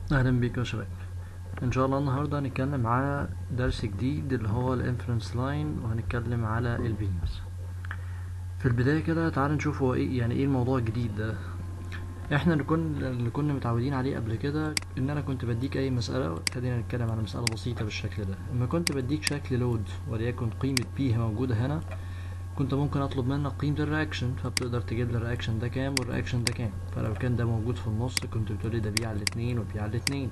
اهلا بيكم يا شباب ان شاء الله النهارده هنتكلم على درس جديد اللي هو الانفرنس لاين وهنتكلم على البيمز في البدايه كده تعال نشوف هو ايه يعني ايه الموضوع الجديد ده احنا اللي كنا اللي كنا متعودين عليه قبل كده ان انا كنت بديك اي مساله خلينا نتكلم على مساله بسيطه بالشكل ده اما كنت بديك شكل لود وليكن قيمه بي موجوده هنا كنت ممكن اطلب منك قيمه الرياكشن فبتقدر تجيب لي الرياكشن ده كام والرياكشن ده كام فلو كان ده موجود في النص كنت بتقولي ده بي على الاتنين وبي على الاتنين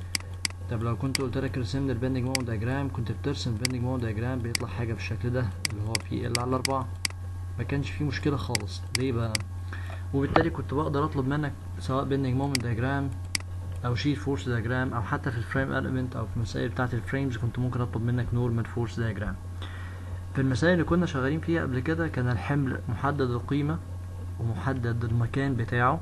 طب لو كنت قلت لك ارسم لي البندنج مومنت دياجرام كنت بترسم البندنج مومنت دياجرام بيطلع حاجه بالشكل ده اللي هو بي ال على أربعة ما كانش فيه مشكله خالص ليه بقى وبالتالي كنت بقدر اطلب منك سواء بندنج مومنت دياجرام او شير فورس دياجرام او حتى في الفريم اليمنت او في المسائل بتاعه الفريمز كنت ممكن اطلب منك نورمال فورس دياجرام في المسائل اللي كنا شغالين فيها قبل كده كان الحمل محدد القيمة ومحدد المكان بتاعه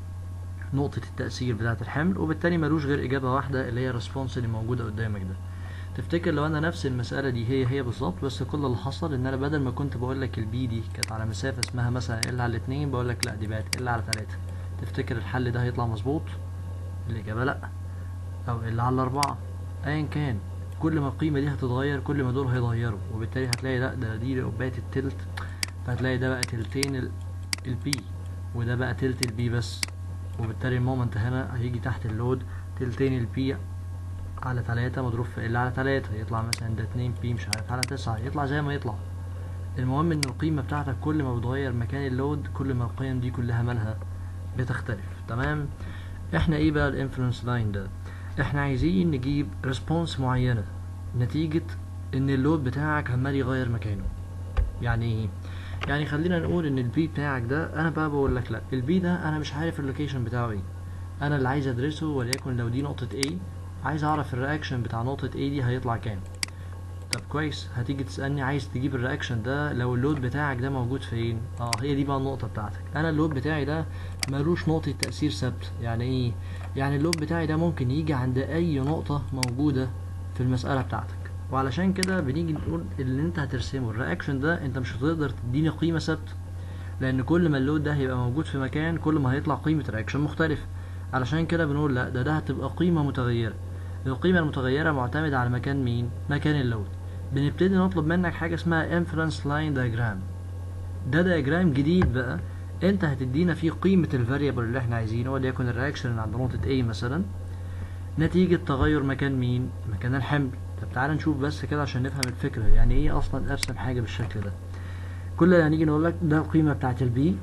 نقطة التأثير بتاعة الحمل وبالتالي ملوش غير إجابة واحدة اللي هي الريسبونس اللي موجودة قدامك ده تفتكر لو أنا نفس المسألة دي هي هي بالظبط بس كل اللي حصل إن أنا بدل ما كنت بقول لك البي دي كانت على مسافة اسمها مثلا ال على الاتنين بقول لك لا دي بقت ال على تلاتة تفتكر الحل ده هيطلع مظبوط؟ الإجابة لأ أو ال على أربعة أيا كان كل ما القيمة دي هتتغير كل ما دول هيتغيروا وبالتالي هتلاقي لا ده دي لو بقت التلت فهتلاقي ده بقى تلتين البي وده بقى تلت البي بس وبالتالي المومنت هنا هيجي تحت اللود تلتين البي على تلاتة مضروب في ال على تلاتة يطلع مثلا ده اتنين بي مش عارف على تسعة يطلع زي ما يطلع المهم ان القيمة بتاعتك كل ما بتغير مكان اللود كل ما القيم دي كلها مالها بتختلف تمام احنا ايه بقى الانفلونس لاين ده احنا عايزين نجيب ريسبونس معينة نتيجة ان اللود بتاعك عمال يغير مكانه يعني ايه يعني خلينا نقول ان البي بتاعك ده انا بقى بقول لك لا البي ده انا مش عارف اللوكيشن بتاعه ايه انا اللي عايز ادرسه وليكن لو دي نقطة A عايز اعرف الرياكشن بتاع نقطة A دي هيطلع كام طب كويس هتيجي تسألني عايز تجيب الرياكشن ده لو اللود بتاعك ده موجود فين اه هي دي بقى النقطة بتاعتك انا اللود بتاعي ده ملوش نقطة تأثير ثابت يعني ايه يعني اللود بتاعي ده ممكن يجي عند اي نقطة موجودة في المسألة بتاعتك وعلشان كده بنيجي نقول اللي انت هترسمه الرياكشن ده انت مش هتقدر تديني قيمة ثابتة لان كل ما اللود ده هيبقى موجود في مكان كل ما هيطلع قيمة رياكشن مختلفة علشان كده بنقول لا ده ده هتبقى قيمة متغيرة القيمة المتغيرة معتمدة على مكان مين مكان اللود بنبتدي نطلب منك حاجة اسمها inference line diagram ده دياجرام جديد بقى انت هتدينا فيه قيمة الفاريبل اللي احنا عايزينه وليكن الرياكشن اللي عند نقطة A مثلا نتيجة تغير مكان مين مكان الحمل طب تعالى نشوف بس كده عشان نفهم الفكرة يعني ايه اصلا ارسم حاجة بالشكل ده كل اللي هنيجي نقول لك ده القيمة بتاعت البي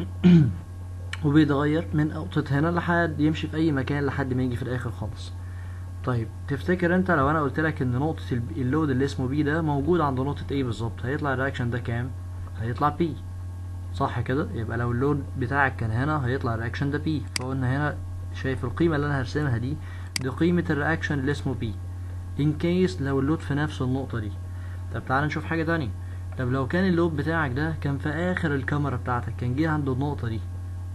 وبيتغير من نقطة هنا لحد يمشي في اي مكان لحد ما يجي في الاخر خالص طيب تفتكر انت لو انا قلت لك ان نقطة اللود اللي اسمه بي ده موجود عند نقطة A بالظبط هيطلع الرياكشن ده كام هيطلع بي صح كده يبقى لو اللود بتاعك كان هنا هيطلع الرياكشن ده بي فقلنا هنا شايف القيمة اللي انا هرسمها دي دي قيمة الرياكشن اللي اسمه بي ان كيس لو اللود في نفس النقطة دي طب تعال نشوف حاجة تانية طب لو كان اللود بتاعك ده كان في اخر الكاميرا بتاعتك كان جه عند النقطة دي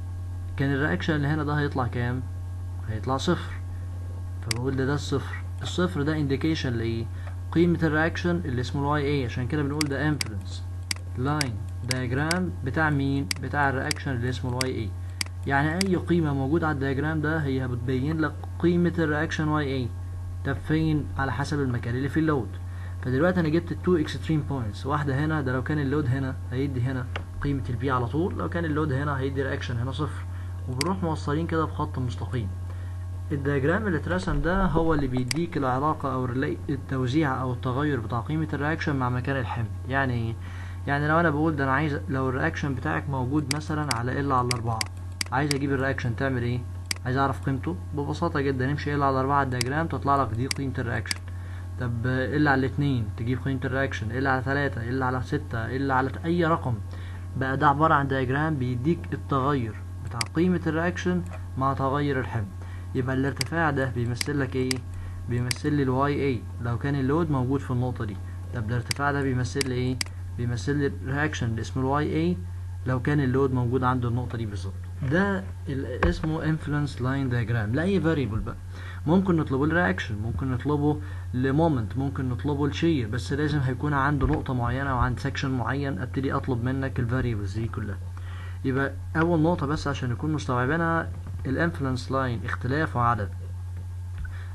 كان الرياكشن اللي هنا ده هيطلع كام هيطلع صفر فبقول ده ده الصفر الصفر ده انديكيشن لايه قيمة الرياكشن اللي اسمه الواي اي عشان كده بنقول ده انفلونس لاين دياجرام بتاع مين بتاع الرياكشن اللي اسمه الواي اي يعني اي قيمة موجودة على الدياجرام ده هي بتبين لك قيمة الرياكشن واي اي طب فين على حسب المكان اللي فيه اللود فدلوقتي انا جبت التو اكستريم بوينتس واحدة هنا ده لو كان اللود هنا هيدي هنا قيمة البي على طول لو كان اللود هنا هيدي رياكشن هنا صفر وبنروح موصلين كده بخط مستقيم الدياجرام اللي اترسم ده هو اللي بيديك العلاقة او التوزيع او التغير بتاع قيمة الرياكشن مع مكان الحمل يعني ايه يعني لو انا بقول ده انا عايز لو الرياكشن بتاعك موجود مثلا على ال على أربعة عايز اجيب الرياكشن تعمل ايه عايز اعرف قيمته ببساطة جدا نمشي ال على أربعة على الدياجرام تطلع لك دي قيمة الرياكشن طب ال على الاتنين تجيب قيمة الرياكشن ال على تلاتة ال على ستة ال على اي رقم بقى ده عبارة عن دياجرام بيديك التغير بتاع قيمة الرياكشن مع تغير الحمل يبقى الارتفاع ده بيمثل لك ايه بيمثل لي الواي اي لو كان اللود موجود في النقطة دي طب الارتفاع ده بيمثل لي ايه بيمثل لي الرياكشن اللي اسمه الواي اي لو كان اللود موجود عند النقطة دي بالظبط ده اسمه influence line diagram لأي variable بقى ممكن نطلبه لرياكشن ممكن نطلبه لمومنت ممكن نطلبه لشير بس لازم هيكون عنده نقطة معينة وعند سكشن معين ابتدي اطلب منك الفاريبلز دي كلها يبقى اول نقطة بس عشان نكون مستوعبينها الانفلونس لاين اختلاف وعدد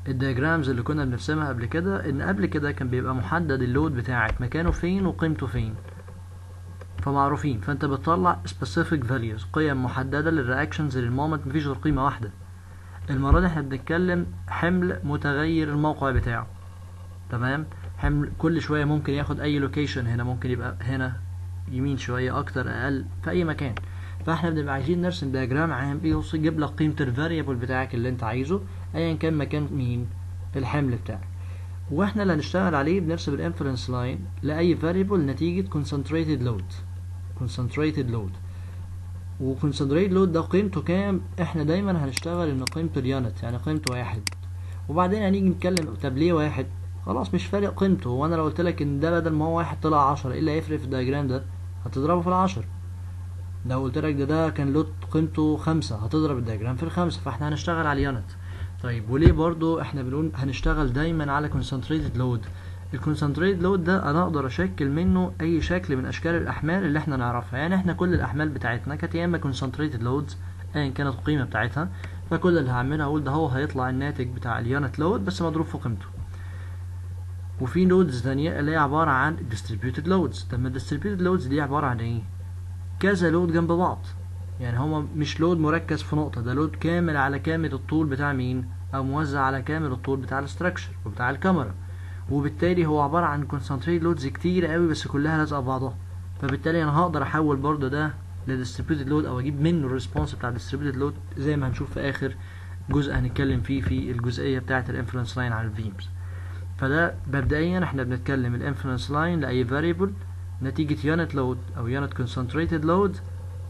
الدياجرامز اللي كنا بنرسمها قبل كده ان قبل كده كان بيبقى محدد اللود بتاعك مكانه فين وقيمته فين فمعروفين فانت بتطلع specific values قيم محدده للرياكشنز للمومنت مفيش غير قيمه واحده المره دي احنا بنتكلم حمل متغير الموقع بتاعه تمام حمل كل شويه ممكن ياخد اي لوكيشن هنا ممكن يبقى هنا يمين شويه اكتر اقل في اي مكان فاحنا بنبقى عايزين نرسم دياجرام عام بيوصل يجيب لك قيمه الفاريبل بتاعك اللي انت عايزه ايا كان مكان مين الحمل بتاعك واحنا اللي هنشتغل عليه بنرسم الانفرنس لاين لاي فاريبل نتيجه concentrated load concentrated load وconcentrated load ده قيمته كام احنا دايما هنشتغل ان قيمته اليونت يعني قيمته واحد وبعدين هنيجي نتكلم طب ليه واحد خلاص مش فارق قيمته وانا لو قلت لك ان ده بدل ما هو واحد طلع عشرة ايه اللي هيفرق في الدياجرام ده هتضربه في العشر لو قلت لك ده ده كان لود قيمته خمسة هتضرب الدياجرام في الخمسة فاحنا هنشتغل على اليونت طيب وليه برضو احنا بنقول هنشتغل دايما على concentrated load الكونسنتريت لود ده انا اقدر اشكل منه اي شكل من اشكال الاحمال اللي احنا نعرفها يعني احنا كل الاحمال بتاعتنا كانت يا اما concentrated loads ايا كانت القيمه بتاعتها فكل اللي هعمله اقول ده هو هيطلع الناتج بتاع اليونت لود بس مضروب في قيمته وفي لودز ثانيه اللي هي عباره عن distributed loads طب ما distributed loads دي عباره عن ايه كذا لود جنب بعض يعني هما مش لود مركز في نقطه ده لود كامل على كامل الطول بتاع مين او موزع على كامل الطول بتاع الاستراكشر وبتاع الكاميرا وبالتالي هو عبارة عن كونسنتريت لودز كتير قوي بس كلها لازقة في بعضها فبالتالي انا هقدر احول برضه ده لديستريبيوتد لود او اجيب منه الريسبونس بتاع الديستريبيوتد لود زي ما هنشوف في اخر جزء هنتكلم فيه في الجزئية بتاعة الانفلونس لاين على الفيمز فده مبدئيا احنا بنتكلم الانفلونس لاين لاي فاريبل نتيجة يونت لود او يونت كونسنتريتد لود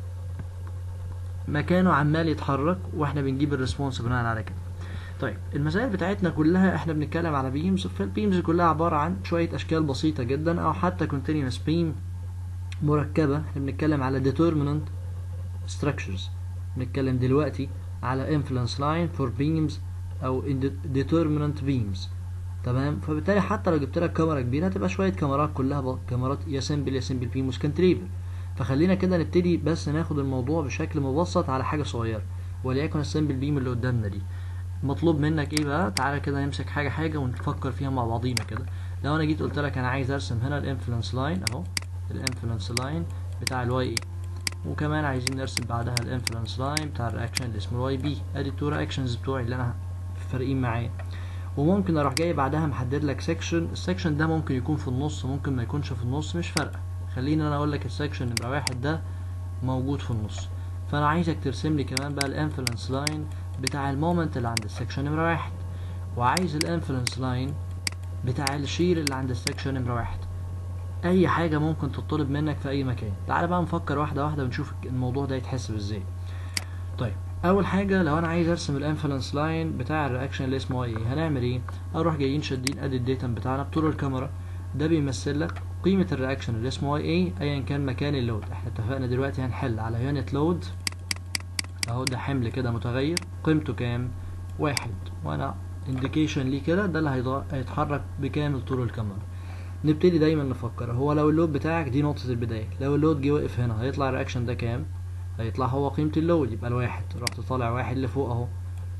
مكانه عمال يتحرك واحنا بنجيب الريسبونس بناء على كده طيب المسائل بتاعتنا كلها احنا بنتكلم على بيمز فالبيمز كلها عبارة عن شوية اشكال بسيطة جدا او حتى continuous beam مركبة احنا بنتكلم على determinant structures بنتكلم دلوقتي على influence line for beams او determinant beams تمام فبالتالي حتى لو جبت لك كاميرا كبيرة هتبقى شوية كاميرات كلها ب... كاميرات يا سمبل يا سمبل بيم وسكنتريفل فخلينا كده نبتدي بس ناخد الموضوع بشكل مبسط على حاجة صغيرة وليكن السمبل بيم اللي قدامنا دي مطلوب منك ايه بقى تعالى كده نمسك حاجه حاجه ونفكر فيها مع بعضينا كده لو انا جيت قلت لك انا عايز ارسم هنا الانفلونس لاين اهو الانفلونس لاين بتاع الواي اي وكمان عايزين نرسم بعدها الانفلونس لاين بتاع الرياكشن اللي اسمه الواي بي ادي التو رياكشنز بتوعي اللي انا فارقين معايا وممكن اروح جاي بعدها محدد لك سيكشن السيكشن ده ممكن يكون في النص ممكن ما يكونش في النص مش فارقه خليني انا اقول لك السيكشن نمره واحد ده موجود في النص فانا عايزك ترسم لي كمان بقى الانفلونس لاين بتاع المومنت اللي عند السكشن نمرة واحد وعايز الانفلونس لاين بتاع الشير اللي عند السكشن نمرة واحد اي حاجة ممكن تطلب منك في اي مكان تعال بقى نفكر واحدة واحدة ونشوف الموضوع ده يتحسب ازاي طيب اول حاجة لو انا عايز ارسم الانفلونس لاين بتاع الرياكشن اللي اسمه ايه هنعمل ايه اروح جايين شادين ادي الداتا بتاعنا بطول الكاميرا ده بيمثل لك قيمة الرياكشن اللي اسمه اي ايه ايا كان مكان اللود احنا اتفقنا دلوقتي هنحل على يونت لود اهو ده حمل كده متغير قيمته كام واحد وانا انديكيشن ليه كده ده اللي هيتحرك بكامل طول الكاميرا نبتدي دايما نفكر هو لو اللود بتاعك دي نقطة البداية لو اللود جه وقف هنا هيطلع الرياكشن ده كام هيطلع هو قيمة اللود يبقى الواحد رحت طالع واحد لفوق اهو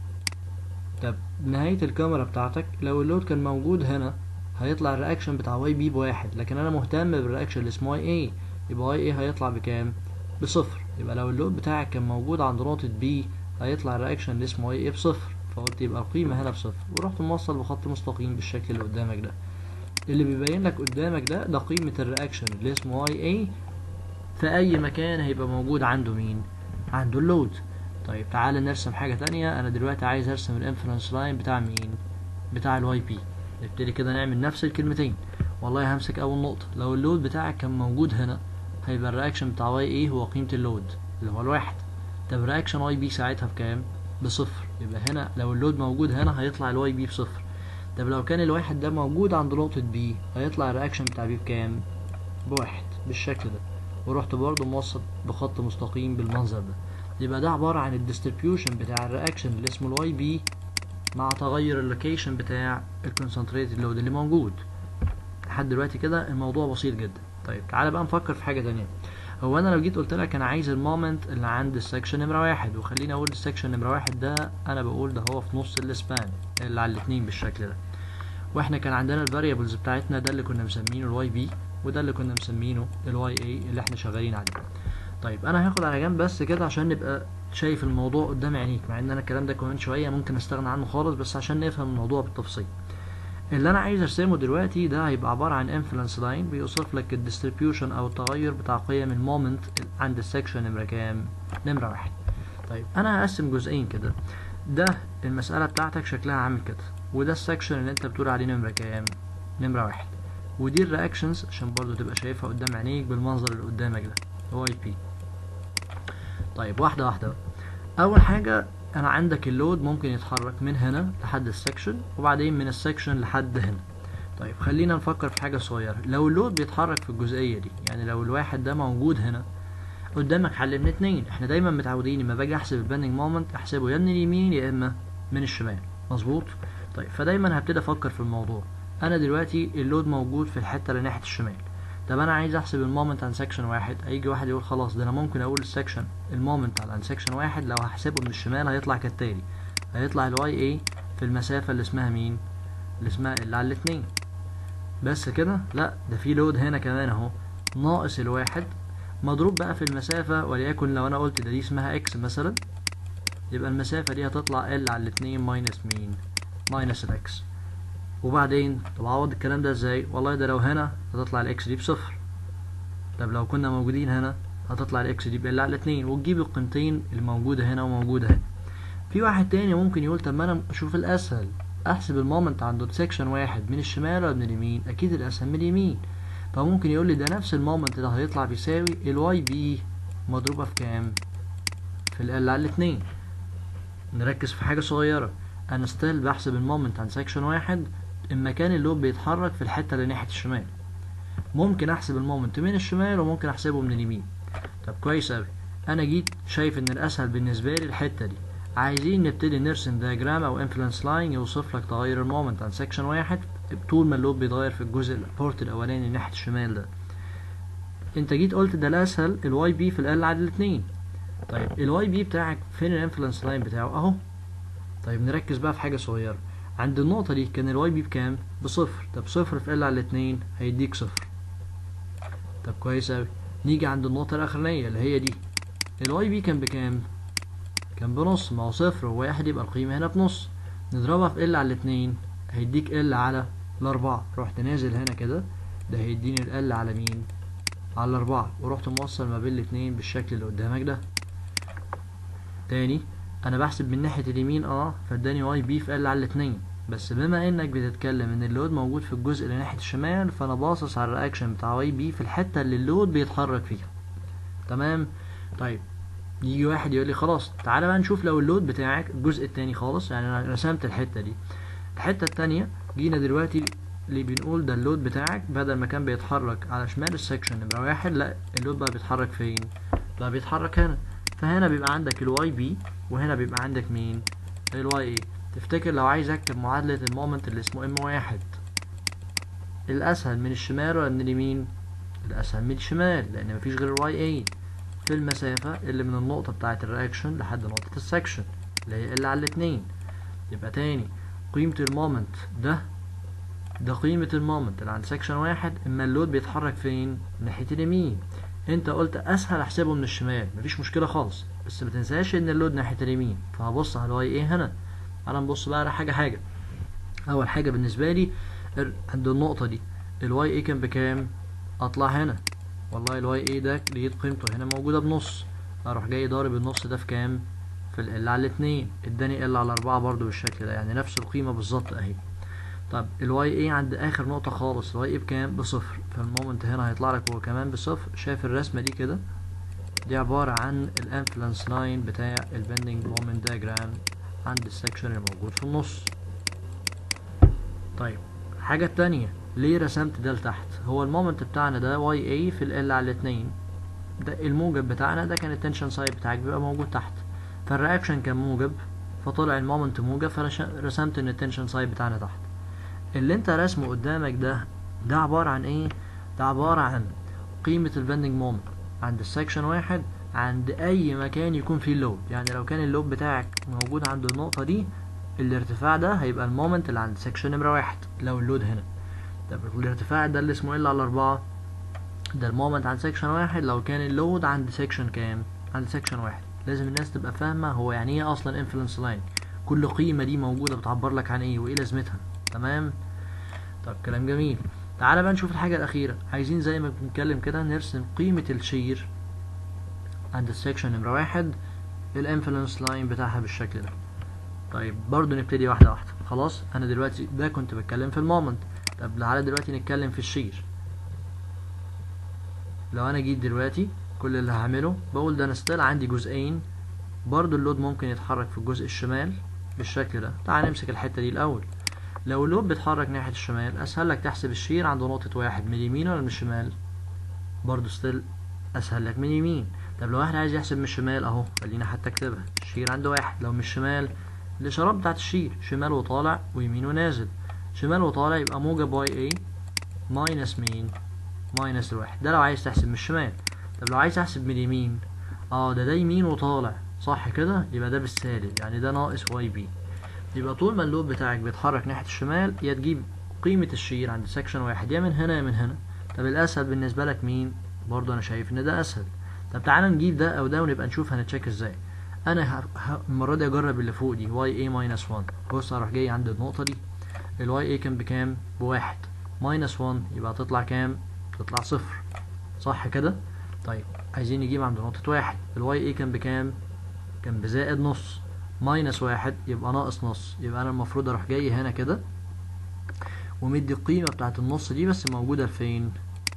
طب نهاية الكاميرا بتاعتك لو اللود كان موجود هنا هيطلع الرياكشن بتاع واي بي بواحد لكن انا مهتم بالرياكشن اللي اسمه واي اي يبقى واي اي هيطلع بكام بصفر يبقى لو اللود بتاعك كان موجود عند نقطة بي هيطلع الرياكشن اللي اسمه ايه بصفر فقلت يبقى القيمة هنا بصفر ورحت موصل بخط مستقيم بالشكل اللي قدامك ده اللي بيبين لك قدامك ده ده قيمة الرياكشن اللي اسمه واي اي في اي مكان هيبقى موجود عنده مين عنده اللود طيب تعال نرسم حاجة تانية انا دلوقتي عايز ارسم الانفرنس لاين بتاع مين بتاع الواي بي نبتدي كده نعمل نفس الكلمتين والله همسك اول نقطة لو اللود بتاعك كان موجود هنا هيبقى الرياكشن بتاع واي ايه هو قيمة اللود اللي هو الواحد طب رياكشن واي بي ساعتها بكام؟ بصفر يبقى هنا لو اللود موجود هنا هيطلع الواي بي بصفر طب لو كان الواحد ده موجود عند نقطة بي هيطلع الرياكشن بتاع بي بكام؟ بواحد بالشكل ده ورحت برضه موصل بخط مستقيم بالمنظر ده يبقى ده عبارة عن الديستريبيوشن بتاع الرياكشن اللي اسمه الواي بي مع تغير اللوكيشن بتاع الكونسنتريتد لود اللي موجود لحد دلوقتي كده الموضوع بسيط جدا طيب تعالى بقى نفكر في حاجة تانية هو انا لو جيت قلت لك انا عايز المومنت اللي عند السكشن نمره واحد وخليني اقول السكشن نمره واحد ده انا بقول ده هو في نص السبان اللي على الاتنين بالشكل ده واحنا كان عندنا الفاريبلز بتاعتنا ده اللي كنا مسمينه الواي بي وده اللي كنا مسمينه الواي اي اللي احنا شغالين عليه طيب انا هاخد على جنب بس كده عشان نبقى شايف الموضوع قدام عينيك مع ان انا الكلام ده كمان شويه ممكن استغنى عنه خالص بس عشان نفهم الموضوع بالتفصيل اللي انا عايز ارسمه دلوقتي ده هيبقى عباره عن انفلونس لاين بيوصف لك الديستريبيوشن او التغير بتاع قيم المومنت عند السكشن نمره كام نمره واحد طيب انا هقسم جزئين كده ده المساله بتاعتك شكلها عامل كده وده السكشن اللي انت بتقول عليه نمره كام نمره واحد ودي الرياكشنز عشان برضو تبقى شايفها قدام عينيك بالمنظر اللي قدامك ده هو اي بي طيب واحده واحده بقى. اول حاجه انا عندك اللود ممكن يتحرك من هنا لحد السكشن وبعدين من السكشن لحد هنا طيب خلينا نفكر في حاجه صغيره لو اللود بيتحرك في الجزئيه دي يعني لو الواحد ده موجود هنا قدامك حل من اتنين احنا دايما متعودين لما باجي احسب الباندنج مومنت احسبه يا من اليمين يا اما من الشمال مظبوط طيب فدايما هبتدي افكر في الموضوع انا دلوقتي اللود موجود في الحته اللي ناحيه الشمال طب انا عايز احسب المومنت عن سكشن واحد هيجي واحد يقول خلاص ده انا ممكن اقول السكشن المومنت عن سكشن واحد لو هحسبه من الشمال هيطلع كالتالي هيطلع الواي اي في المسافه اللي اسمها مين اللي اسمها اللي على الاتنين بس كده لا ده في لود هنا كمان اهو ناقص الواحد مضروب بقى في المسافة وليكن لو انا قلت ده دي اسمها اكس مثلا يبقى المسافة دي هتطلع ال على الاتنين ماينس مين ماينس الاكس وبعدين طب اعوض الكلام ده ازاي والله ده لو هنا هتطلع الاكس دي بصفر طب لو كنا موجودين هنا هتطلع الاكس دي بال على الاتنين وتجيب القيمتين الموجودة هنا وموجودة هنا في واحد تاني ممكن يقول طب ما انا اشوف الاسهل احسب المومنت عند سكشن واحد من الشمال ولا من اليمين اكيد الاسهل من اليمين فممكن يقول لي ده نفس المومنت ده هيطلع بيساوي الواي بي مضروبة في كام في ال على الاتنين نركز في حاجة صغيرة انا ستيل بحسب المومنت عن سكشن واحد اما كان اللوب بيتحرك في الحتة اللي ناحية الشمال ممكن احسب المومنت من الشمال وممكن احسبه من اليمين طب كويس اوي انا جيت شايف ان الاسهل بالنسبة لي الحتة دي عايزين نبتدي نرسم دياجرام او انفلونس لاين يوصف لك تغير المومنت عن سكشن واحد طول ما اللوب بيتغير في الجزء البورت الاولاني ناحيه الشمال ده انت جيت قلت ده الاسهل الواي بي في ال على الاتنين طيب الواي بي بتاعك فين الانفلونس لاين بتاعه اهو طيب نركز بقى في حاجه صغيره عند النقطه دي كان الواي بي بكام بصفر طب صفر في ال على الاتنين هيديك صفر طب كويس اوي نيجي عند النقطه الاخرانيه اللي هي دي الواي بي كان بكام كان بنص ما هو صفر وواحد يبقى القيمة هنا بنص نضربها في ال على الاتنين هيديك ال على الأربعة رحت نازل هنا كده ده هيديني ال على مين على الأربعة ورحت موصل ما بين الاتنين بالشكل اللي قدامك ده تاني أنا بحسب من ناحية اليمين اه فاداني واي بي في ال على الاتنين بس بما انك بتتكلم ان اللود موجود في الجزء اللي ناحية الشمال فانا باصص على الرياكشن بتاع واي بي في الحتة اللي اللود بيتحرك فيها تمام طيب يجي واحد يقول لي خلاص تعالى بقى نشوف لو اللود بتاعك الجزء التاني خالص يعني انا رسمت الحته دي الحته التانية جينا دلوقتي اللي بنقول ده اللود بتاعك بدل ما كان بيتحرك على شمال السكشن نمره واحد لا اللود بقى بيتحرك فين بقى بيتحرك هنا فهنا بيبقى عندك الواي بي وهنا بيبقى عندك مين الواي اي تفتكر لو عايز اكتب معادله المومنت اللي اسمه ام واحد الاسهل من الشمال ولا من اليمين الاسهل من الشمال لان مفيش غير الواي اي في المسافة اللي من النقطة بتاعة الرياكشن لحد نقطة السكشن اللي هي اللي على الاتنين يبقى تاني قيمة المومنت ده ده قيمة المومنت اللي عند سكشن واحد اما اللود بيتحرك فين ناحية اليمين انت قلت اسهل احسبه من الشمال مفيش مشكلة خالص بس ما تنساش ان اللود ناحية اليمين فهبص على الواي ايه هنا انا نبص بقى على حاجة حاجة اول حاجة بالنسبة لي عند النقطة دي الواي ايه كان بكام اطلع هنا والله الواي اي ده لقيت قيمته هنا موجودة بنص اروح جاي ضارب النص ده في كام في ال على الاتنين اداني ال على اربعة برضو بالشكل ده يعني نفس القيمة بالظبط اهي طب الواي اي عند اخر نقطة خالص الواي اي بكام بصفر فالمومنت هنا هيطلع لك هو كمان بصفر شايف الرسمة دي كده دي عبارة عن الانفلانس لاين بتاع البندنج مومنت دياجرام عند السكشن الموجود في النص طيب الحاجة التانية ليه رسمت ده لتحت هو المومنت بتاعنا ده واي اي في ال على الاتنين ده الموجب بتاعنا ده كان التنشن سايد بتاعك بيبقى موجود تحت فالرياكشن كان موجب فطلع المومنت موجب فرسمت ان التنشن سايد بتاعنا تحت اللي انت رسمه قدامك ده ده عبارة عن ايه ده عبارة عن قيمة البندنج مومنت عند السكشن واحد عند اي مكان يكون فيه اللود يعني لو كان اللود بتاعك موجود عند النقطة دي الارتفاع ده هيبقى المومنت اللي عند سكشن نمرة واحد لو اللود هنا طب الارتفاع ده اللي اسمه ال على أربعة ده المومنت عند سكشن واحد لو كان اللود عند سكشن كام عند سكشن واحد لازم الناس تبقى فاهمة هو يعني ايه اصلا انفلونس لاين كل قيمة دي موجودة بتعبر لك عن ايه وايه لازمتها تمام طب كلام جميل تعالى بقى نشوف الحاجة الأخيرة عايزين زي ما بنتكلم كده نرسم قيمة الشير عند السكشن نمرة واحد الانفلونس لاين بتاعها بالشكل ده طيب برضو نبتدي واحدة واحدة خلاص أنا دلوقتي ده كنت بتكلم في المومنت طب تعالى دلوقتي نتكلم في الشير لو أنا جيت دلوقتي كل اللي هعمله بقول ده أنا ستيل عندي جزئين برضو اللود ممكن يتحرك في الجزء الشمال بالشكل ده تعال نمسك الحتة دي الأول لو اللود بيتحرك ناحية الشمال أسهل لك تحسب الشير عند نقطة واحد من اليمين ولا من الشمال برضو ستيل أسهل لك من اليمين طب لو واحد عايز يحسب من الشمال أهو خلينا حتى أكتبها الشير عند واحد لو من الشمال الإشارات بتاعت الشير شمال وطالع ويمين ونازل شمال وطالع يبقى موجب واي اي ماينس مين ماينس الواحد ده لو عايز تحسب من الشمال طب لو عايز تحسب من اليمين اه ده ده يمين وطالع صح كده يبقى ده بالسالب يعني ده ناقص واي بي يبقى طول ما اللود بتاعك بيتحرك ناحية الشمال يا تجيب قيمة الشير عند سكشن واحد يا من هنا يا من هنا طب الأسهل بالنسبة لك مين برضه أنا شايف إن ده أسهل طب تعالى نجيب ده أو ده ونبقى نشوف هنتشيك إزاي أنا ه... ه... المرة دي أجرب اللي فوق دي واي اي ماينس 1 بص هروح جاي عند النقطة دي الواي اي كان بكام بواحد ماينس 1 يبقى تطلع كام تطلع صفر صح كده طيب عايزين نجيب عند نقطة واحد الواي اي كان بكام كان بزائد نص ماينس واحد يبقى ناقص نص يبقى انا المفروض اروح جاي هنا كده ومدي القيمة بتاعت النص دي بس موجودة فين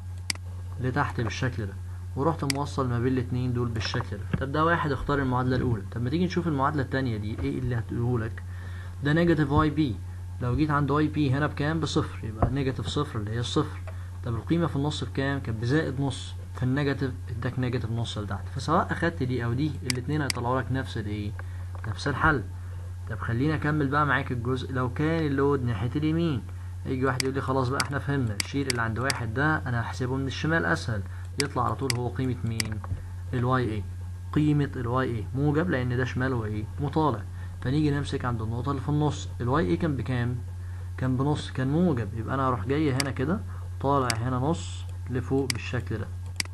لتحت بالشكل ده ورحت موصل ما بين الاتنين دول بالشكل ده طب ده واحد اختار المعادلة الأولى طب ما تيجي نشوف المعادلة التانية دي ايه اللي هتقولهولك ده نيجاتيف واي بي لو جيت عند واي بي هنا بكام بصفر يبقى نيجاتيف صفر اللي هي الصفر طب القيمة في النص بكام كانت بزائد نص في النيجاتيف اداك نيجاتيف نص لتحت فسواء اخدت دي او دي الاتنين هيطلعوا لك نفس الايه نفس الحل طب خليني اكمل بقى معاك الجزء لو كان اللود ناحية اليمين يجي واحد يقول لي خلاص بقى احنا فهمنا الشير اللي عند واحد ده انا هحسبه من الشمال اسهل يطلع على طول هو قيمة مين الواي اي قيمة الواي اي موجب لان ده شمال وايه مطالع فنيجي نمسك عند النقطة اللي في النص الواي اي كان بكام كان بنص كان موجب يبقى انا هروح جاي هنا كده طالع هنا نص لفوق بالشكل ده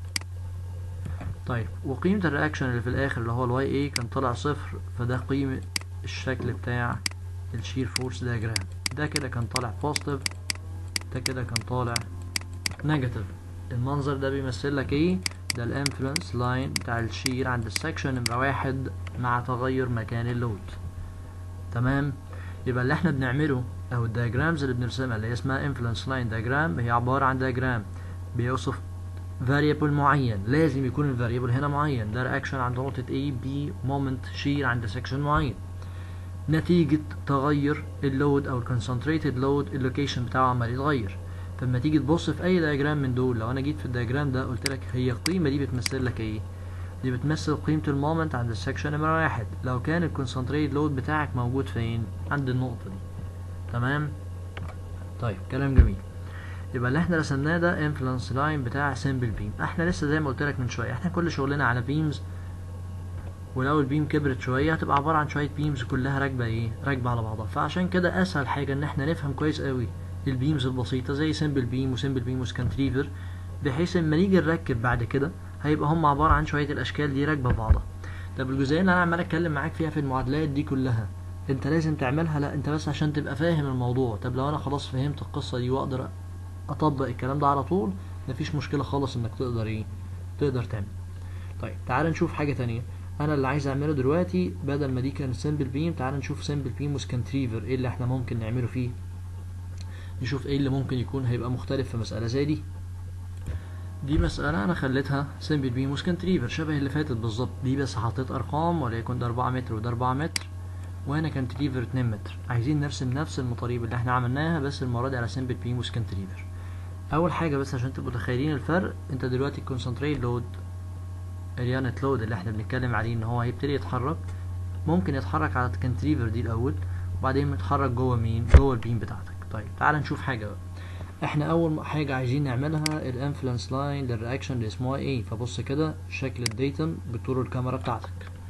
طيب وقيمة الرياكشن اللي في الآخر اللي هو الواي اي كان طلع صفر فده قيمة الشكل بتاع الشير فورس دياجرام ده كده كان طالع بوزيتيف ده كده كان طالع نيجاتيف المنظر ده بيمثل لك ايه ده الانفلونس لاين بتاع الشير عند السكشن نمرة واحد مع تغير مكان اللود تمام يبقى اللي احنا بنعمله او الدياجرامز اللي بنرسمها اللي هي اسمها انفلونس لاين دياجرام هي عبارة عن دياجرام بيوصف variable معين لازم يكون الفاريبل هنا معين ده رياكشن عند نقطة A B مومنت شير عند سكشن معين نتيجة تغير اللود او الكونسنتريتد لود اللوكيشن بتاعه عمال يتغير فلما تيجي تبص في اي دياجرام من دول لو انا جيت في الدياجرام ده قلت لك هي القيمة دي بتمثل لك ايه دي بتمثل قيمة المومنت عند السكشن نمرة واحد لو كان الكونسنتريتد لود بتاعك موجود فين عند النقطة دي تمام طيب كلام جميل يبقى اللي احنا رسمناه ده انفلونس لاين بتاع سمبل بيم احنا لسه زي ما قلت لك من شويه احنا كل شغلنا على بيمز ولو البيم كبرت شويه هتبقى عباره عن شويه بيمز كلها راكبه ايه راكبه على بعضها فعشان كده اسهل حاجه ان احنا نفهم كويس قوي البيمز البسيطه زي سمبل بيم وسمبل بيم وسكانتريفر بحيث اما نيجي نركب بعد كده هيبقى هم عباره عن شويه الاشكال دي راكبه بعضها طب الجزئيه اللي انا عمال اتكلم معاك فيها في المعادلات دي كلها انت لازم تعملها لا انت بس عشان تبقى فاهم الموضوع طب لو انا خلاص فهمت القصه دي واقدر اطبق الكلام ده على طول مفيش مشكله خالص انك تقدر ايه تقدر تعمل طيب تعال نشوف حاجه تانية انا اللي عايز اعمله دلوقتي بدل ما دي كانت سمبل بيم تعال نشوف سمبل بيم وسكانتريفر ايه اللي احنا ممكن نعمله فيه نشوف ايه اللي ممكن يكون هيبقى مختلف في مساله زي دي دي مسألة أنا خليتها سمبل بيم وسكانتريفر شبه اللي فاتت بالظبط دي بس حطيت أرقام وليكن ده أربعة متر وده أربعة متر وهنا كانتريفر اتنين متر عايزين نرسم نفس المطاريب اللي احنا عملناها بس المرة دي على سمبل بيم وسكانتريفر اول حاجه بس عشان تبقوا متخيلين الفرق انت دلوقتي الكونسنتريت لود اليانت لود اللي احنا بنتكلم عليه ان هو هيبتدي يتحرك ممكن يتحرك على الكانتريفر دي الاول وبعدين يتحرك جوه مين جوه البيم بتاعتك طيب تعال نشوف حاجه بقى احنا اول حاجة عايزين نعملها الانفلونس لاين للرياكشن اللي اسمها ايه فبص كده شكل الديتم بطول الكاميرا بتاعتك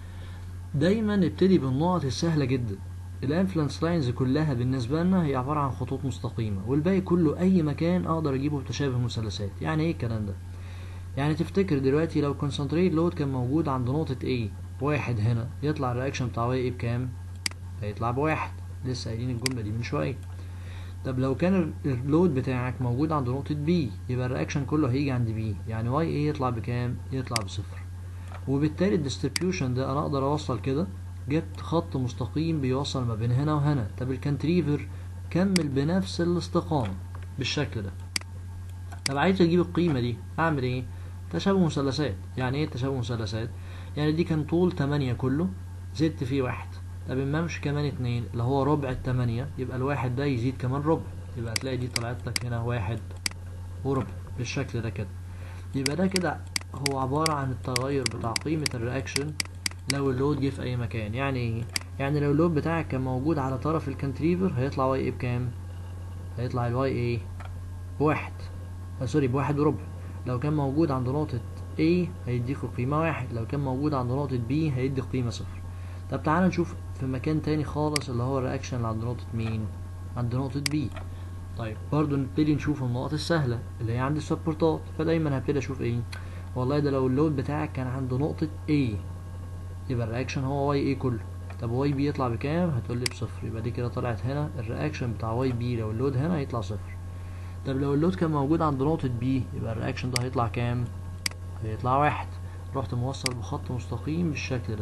دايما نبتدي بالنقط السهلة جدا الانفلونس لاينز كلها بالنسبة لنا هي عبارة عن خطوط مستقيمة والباقي كله اي مكان اقدر اجيبه بتشابه مثلثات يعني ايه الكلام ده يعني تفتكر دلوقتي لو كونسنتريت لود كان موجود عند نقطة A واحد هنا يطلع الرياكشن بتاع واي ايه بكام؟ هيطلع بواحد لسه قايلين الجملة دي من شوية طب لو كان اللود بتاعك موجود عند نقطة B يبقى الرياكشن كله هيجي عند B يعني واي ايه يطلع بكام؟ يطلع بصفر وبالتالي الديستريبيوشن ده انا اقدر اوصل كده جبت خط مستقيم بيوصل ما بين هنا وهنا طب الكانتريفر كمل بنفس الاستقامة بالشكل ده طب عايز اجيب القيمة دي اعمل ايه؟ تشابه مثلثات يعني ايه تشابه مثلثات يعني دي كان طول تمانية كله زدت فيه واحد طب اما امشي كمان اتنين اللي هو ربع التمانية يبقى الواحد ده يزيد كمان ربع يبقى هتلاقي دي طلعت لك هنا واحد وربع بالشكل ده كده يبقى ده كده هو عبارة عن التغير بتاع قيمة الرياكشن لو اللود جه في اي مكان يعني ايه يعني لو اللود بتاعك كان موجود على طرف الكانتريفر هيطلع واي ايه بكام هيطلع الواي ايه بواحد آه سوري بواحد وربع لو كان موجود عند نقطة A هيديك قيمة واحد لو كان موجود عند نقطة B هيدي قيمة صفر طب تعالى نشوف في مكان تاني خالص اللي هو الرياكشن اللي عند نقطة مين عند نقطة B طيب برضو نبتدي نشوف النقط السهلة اللي هي عند السبورتات فدايما هبتدي اشوف ايه والله ده لو اللود بتاعك كان عند نقطة A يبقى الرياكشن هو واي A كله طب واي بي يطلع بكام هتقول لي بصفر يبقى دي كده طلعت هنا الرياكشن بتاع واي بي لو اللود هنا هيطلع صفر طب لو اللود كان موجود عند نقطة بي يبقى الرياكشن ده هيطلع كام هيطلع واحد رحت موصل بخط مستقيم بالشكل ده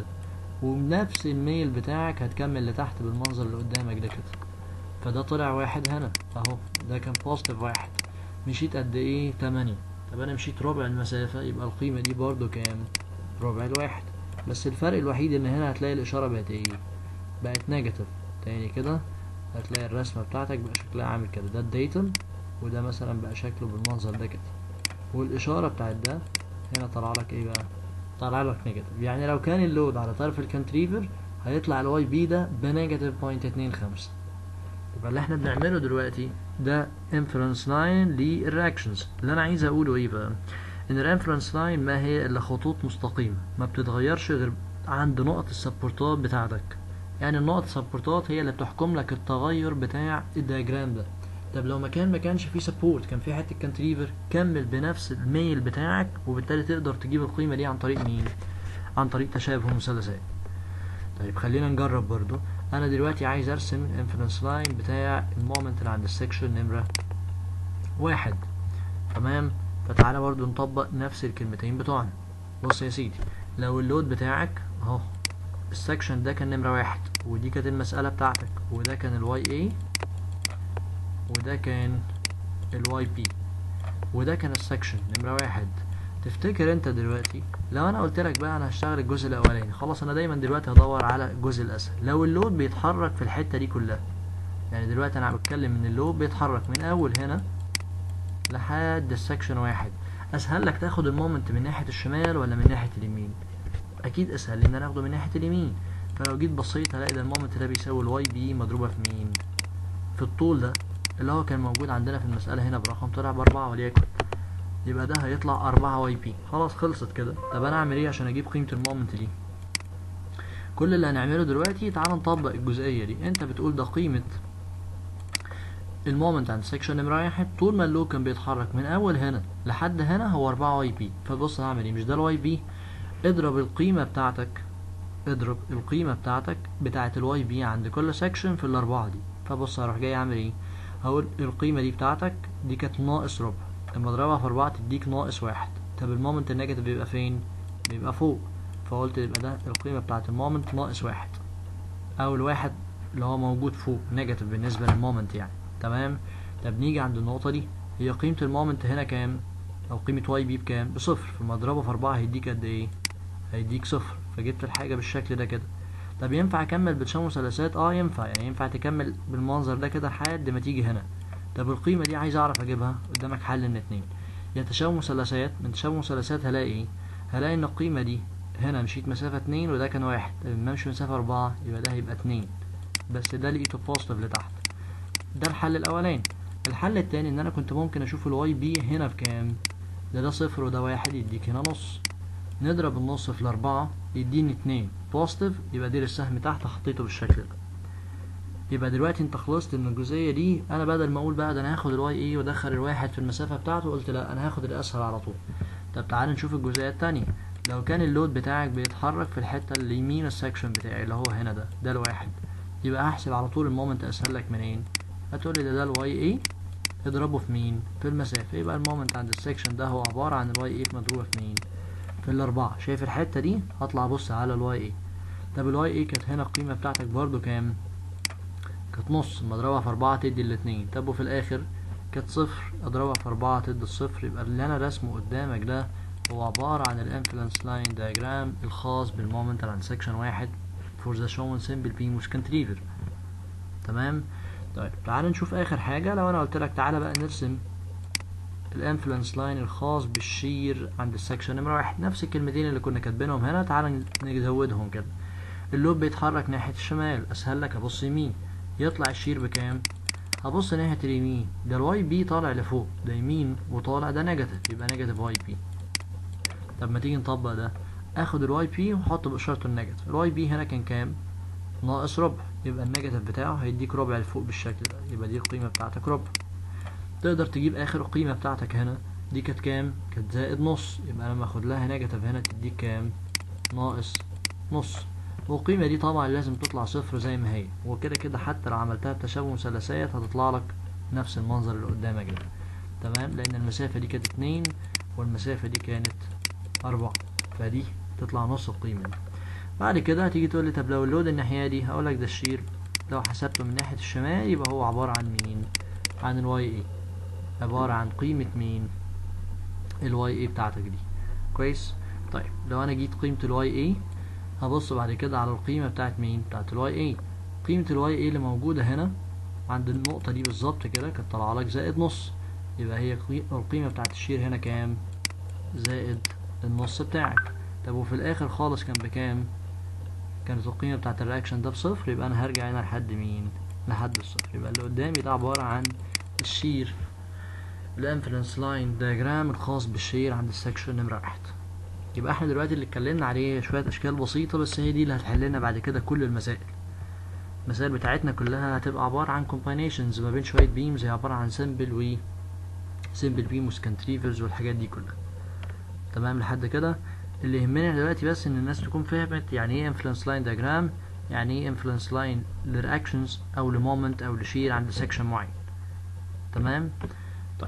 وبنفس الميل بتاعك هتكمل لتحت بالمنظر اللي قدامك ده كده فده طلع واحد هنا اهو ده كان بوزيتيف واحد مشيت قد ايه تمانية طب انا مشيت ربع المسافة يبقى القيمة دي برضو كام ربع الواحد بس الفرق الوحيد ان هنا هتلاقي الاشارة بقت ايه بقت نيجاتيف تاني كده هتلاقي الرسمة بتاعتك بقى شكلها عامل كده ده الديتم وده مثلا بقى شكله بالمنظر ده كده والاشارة بتاعت ده هنا طلع لك ايه بقى طلع لك نيجاتيف يعني لو كان اللود على طرف الكانتريفر هيطلع الواي بي ده بنيجاتيف بوينت اتنين خمسة يبقى اللي احنا بنعمله دلوقتي ده انفرنس لاين للرياكشنز اللي انا عايز اقوله ايه بقى ان الانفرنس لاين ما هي الا خطوط مستقيمة ما بتتغيرش غير عند نقط السبورتات بتاعتك يعني النقط السبورتات هي اللي بتحكم لك التغير بتاع الدياجرام ده طب لو مكان ما كانش فيه سبورت كان فيه حته كانتريفر كمل بنفس الميل بتاعك وبالتالي تقدر تجيب القيمه دي عن طريق مين عن طريق تشابه مثلثات طيب خلينا نجرب برضو انا دلوقتي عايز ارسم الانفلونس لاين بتاع المومنت اللي عند السكشن نمره واحد تمام فتعالى برضو نطبق نفس الكلمتين بتوعنا بص يا سيدي لو اللود بتاعك اهو السكشن ده كان نمره واحد ودي كانت المساله بتاعتك وده كان الواي اي وده كان الواي بي وده كان السكشن نمرة واحد تفتكر انت دلوقتي لو انا قلت لك بقى انا هشتغل الجزء الاولاني خلاص انا دايما دلوقتي هدور على الجزء الاسهل لو اللود بيتحرك في الحتة دي كلها يعني دلوقتي انا بتكلم ان اللود بيتحرك من اول هنا لحد السكشن واحد اسهل لك تاخد المومنت من ناحية الشمال ولا من ناحية اليمين اكيد اسهل ان انا اخده من ناحية اليمين فلو جيت بصيت هلاقي ده المومنت ده بيساوي الواي بي مضروبة في مين في الطول ده اللي هو كان موجود عندنا في المسألة هنا برقم طلع بأربعة وليكن يبقى ده هيطلع أربعة واي بي خلاص خلصت كده طب أنا أعمل إيه عشان أجيب قيمة المومنت دي كل اللي هنعمله دلوقتي تعال نطبق الجزئية دي أنت بتقول ده قيمة المومنت عند سكشن نمرة واحد طول ما اللود كان بيتحرك من أول هنا لحد هنا هو أربعة واي بي فبص هعمل إيه مش ده الواي بي اضرب القيمة بتاعتك اضرب القيمة بتاعتك بتاعت الواي بي عند كل سكشن في الأربعة دي فبص هروح جاي أعمل إيه هقول القيمة دي بتاعتك دي كانت ناقص ربع لما اضربها في أربعة تديك ناقص واحد طب المومنت النيجاتيف بيبقى فين؟ بيبقى فوق فقلت يبقى ده القيمة بتاعت المومنت ناقص واحد أو الواحد اللي هو موجود فوق نيجاتيف بالنسبة للمومنت يعني تمام طب نيجي عند النقطة دي هي قيمة المومنت هنا كام؟ أو قيمة واي بي بكام؟ بصفر فلما اضربها في أربعة هيديك قد إيه؟ هيديك صفر فجبت الحاجة بالشكل ده كده طب ينفع اكمل بتشابه مثلثات اه ينفع يعني ينفع تكمل بالمنظر ده كده لحد ما تيجي هنا طب القيمه دي عايز اعرف اجيبها قدامك حل من اتنين يا تشابه مثلثات من تشابه مثلثات هلاقي ايه هلاقي ان القيمه دي هنا مشيت مسافه اتنين وده كان واحد طب لما امشي مسافه اربعة يبقى ده هيبقى اتنين بس ده لقيته بوزيتيف لتحت ده الحل الاولاني الحل التاني ان انا كنت ممكن اشوف الواي بي هنا بكام ده ده صفر وده واحد يديك هنا نص نضرب النص في الأربعة يديني اتنين بوزيتيف يبقى دير السهم تحت حطيته بالشكل ده يبقى دلوقتي انت خلصت من الجزئية دي انا بدل ما اقول بقى ده انا هاخد الواي اي وادخل الواحد في المسافة بتاعته قلت لا انا هاخد الاسهل على طول طب تعال نشوف الجزئية التانية لو كان اللود بتاعك بيتحرك في الحتة اللي يمين السكشن بتاعي اللي هو هنا ده ده الواحد يبقى هحسب على طول المومنت اسهل لك منين هتقولي ده ده الواي اي اضربه في مين في المسافة يبقى المومنت عند السكشن ده هو عبارة عن الواي اي مضروبة في مين في الأربعة شايف الحتة دي هطلع أبص على الواي اي طب الواي اي كانت هنا القيمة بتاعتك برضو كام كانت نص اما اضربها في أربعة تدي الاتنين طب وفي الآخر كانت صفر اضربها في أربعة تدي الصفر يبقى اللي أنا رسمه قدامك ده هو عبارة عن الانفلنس لاين diagram الخاص بالمومنت عند سكشن واحد for the shown simple beam cantilever تمام طيب تعال نشوف آخر حاجة لو أنا قلت لك تعالى بقى نرسم الانفلنس لاين الخاص بالشير عند السكشن نمرة واحد نفس الكلمتين اللي كنا كاتبينهم هنا تعالى نزودهم كده اللوب بيتحرك ناحية الشمال أسهل لك أبص يمين يطلع الشير بكام هبص ناحية اليمين ده الواي بي طالع لفوق ده يمين وطالع ده نيجاتيف يبقى نيجاتيف واي بي طب ما تيجي نطبق ده اخد الواي بي واحطه بإشارته النيجاتيف الواي بي هنا كان كام ناقص ربع يبقى النيجاتيف بتاعه هيديك ربع لفوق بالشكل ده يبقى دي القيمة بتاعتك ربع تقدر تجيب اخر القيمة بتاعتك هنا دي كانت كام كانت زائد نص يبقى لما اخد لها نيجاتيف هنا تديك كام ناقص نص والقيمة دي طبعا لازم تطلع صفر زي ما هي وكده كده حتى لو عملتها بتشابه مثلثات هتطلع لك نفس المنظر اللي قدامك ده تمام لان المسافة دي كانت اتنين والمسافة دي كانت أربعة فدي تطلع نص القيمة دي بعد كده هتيجي تقول لي طب لو اللود الناحية دي هقولك ده الشير لو حسبته من ناحية الشمال يبقى هو عبارة عن مين عن الواي اي عبارة عن قيمة مين الواي اي بتاعتك دي كويس طيب لو انا جيت قيمة الواي اي هبص بعد كده على القيمة بتاعت مين بتاعت الواي اي قيمة الواي اي اللي موجودة هنا عند النقطة دي بالظبط كده كانت طالعة لك زائد نص يبقى هي القيمة بتاعت الشير هنا كام زائد النص بتاعك طب وفي الاخر خالص كان بكام كانت القيمة بتاعت الرياكشن ده بصفر يبقى انا هرجع هنا لحد مين لحد الصفر يبقى اللي قدامي ده عبارة عن الشير الانفلنس لاين دياجرام الخاص بالشير عند السكشن نمرة واحد يبقى احنا دلوقتي اللي اتكلمنا عليه شوية اشكال بسيطة بس هي دي اللي هتحل لنا بعد كده كل المسائل المسائل بتاعتنا كلها هتبقى عبارة عن combinations ما بين شوية بيمز هي عبارة عن simple و simple beam وسكانتريفرز والحاجات دي كلها تمام لحد كده اللي يهمنا دلوقتي بس ان الناس تكون فهمت يعني ايه influence line diagram يعني ايه influence line لرياكشنز او لمومنت او لشير عند سكشن معين تمام طيب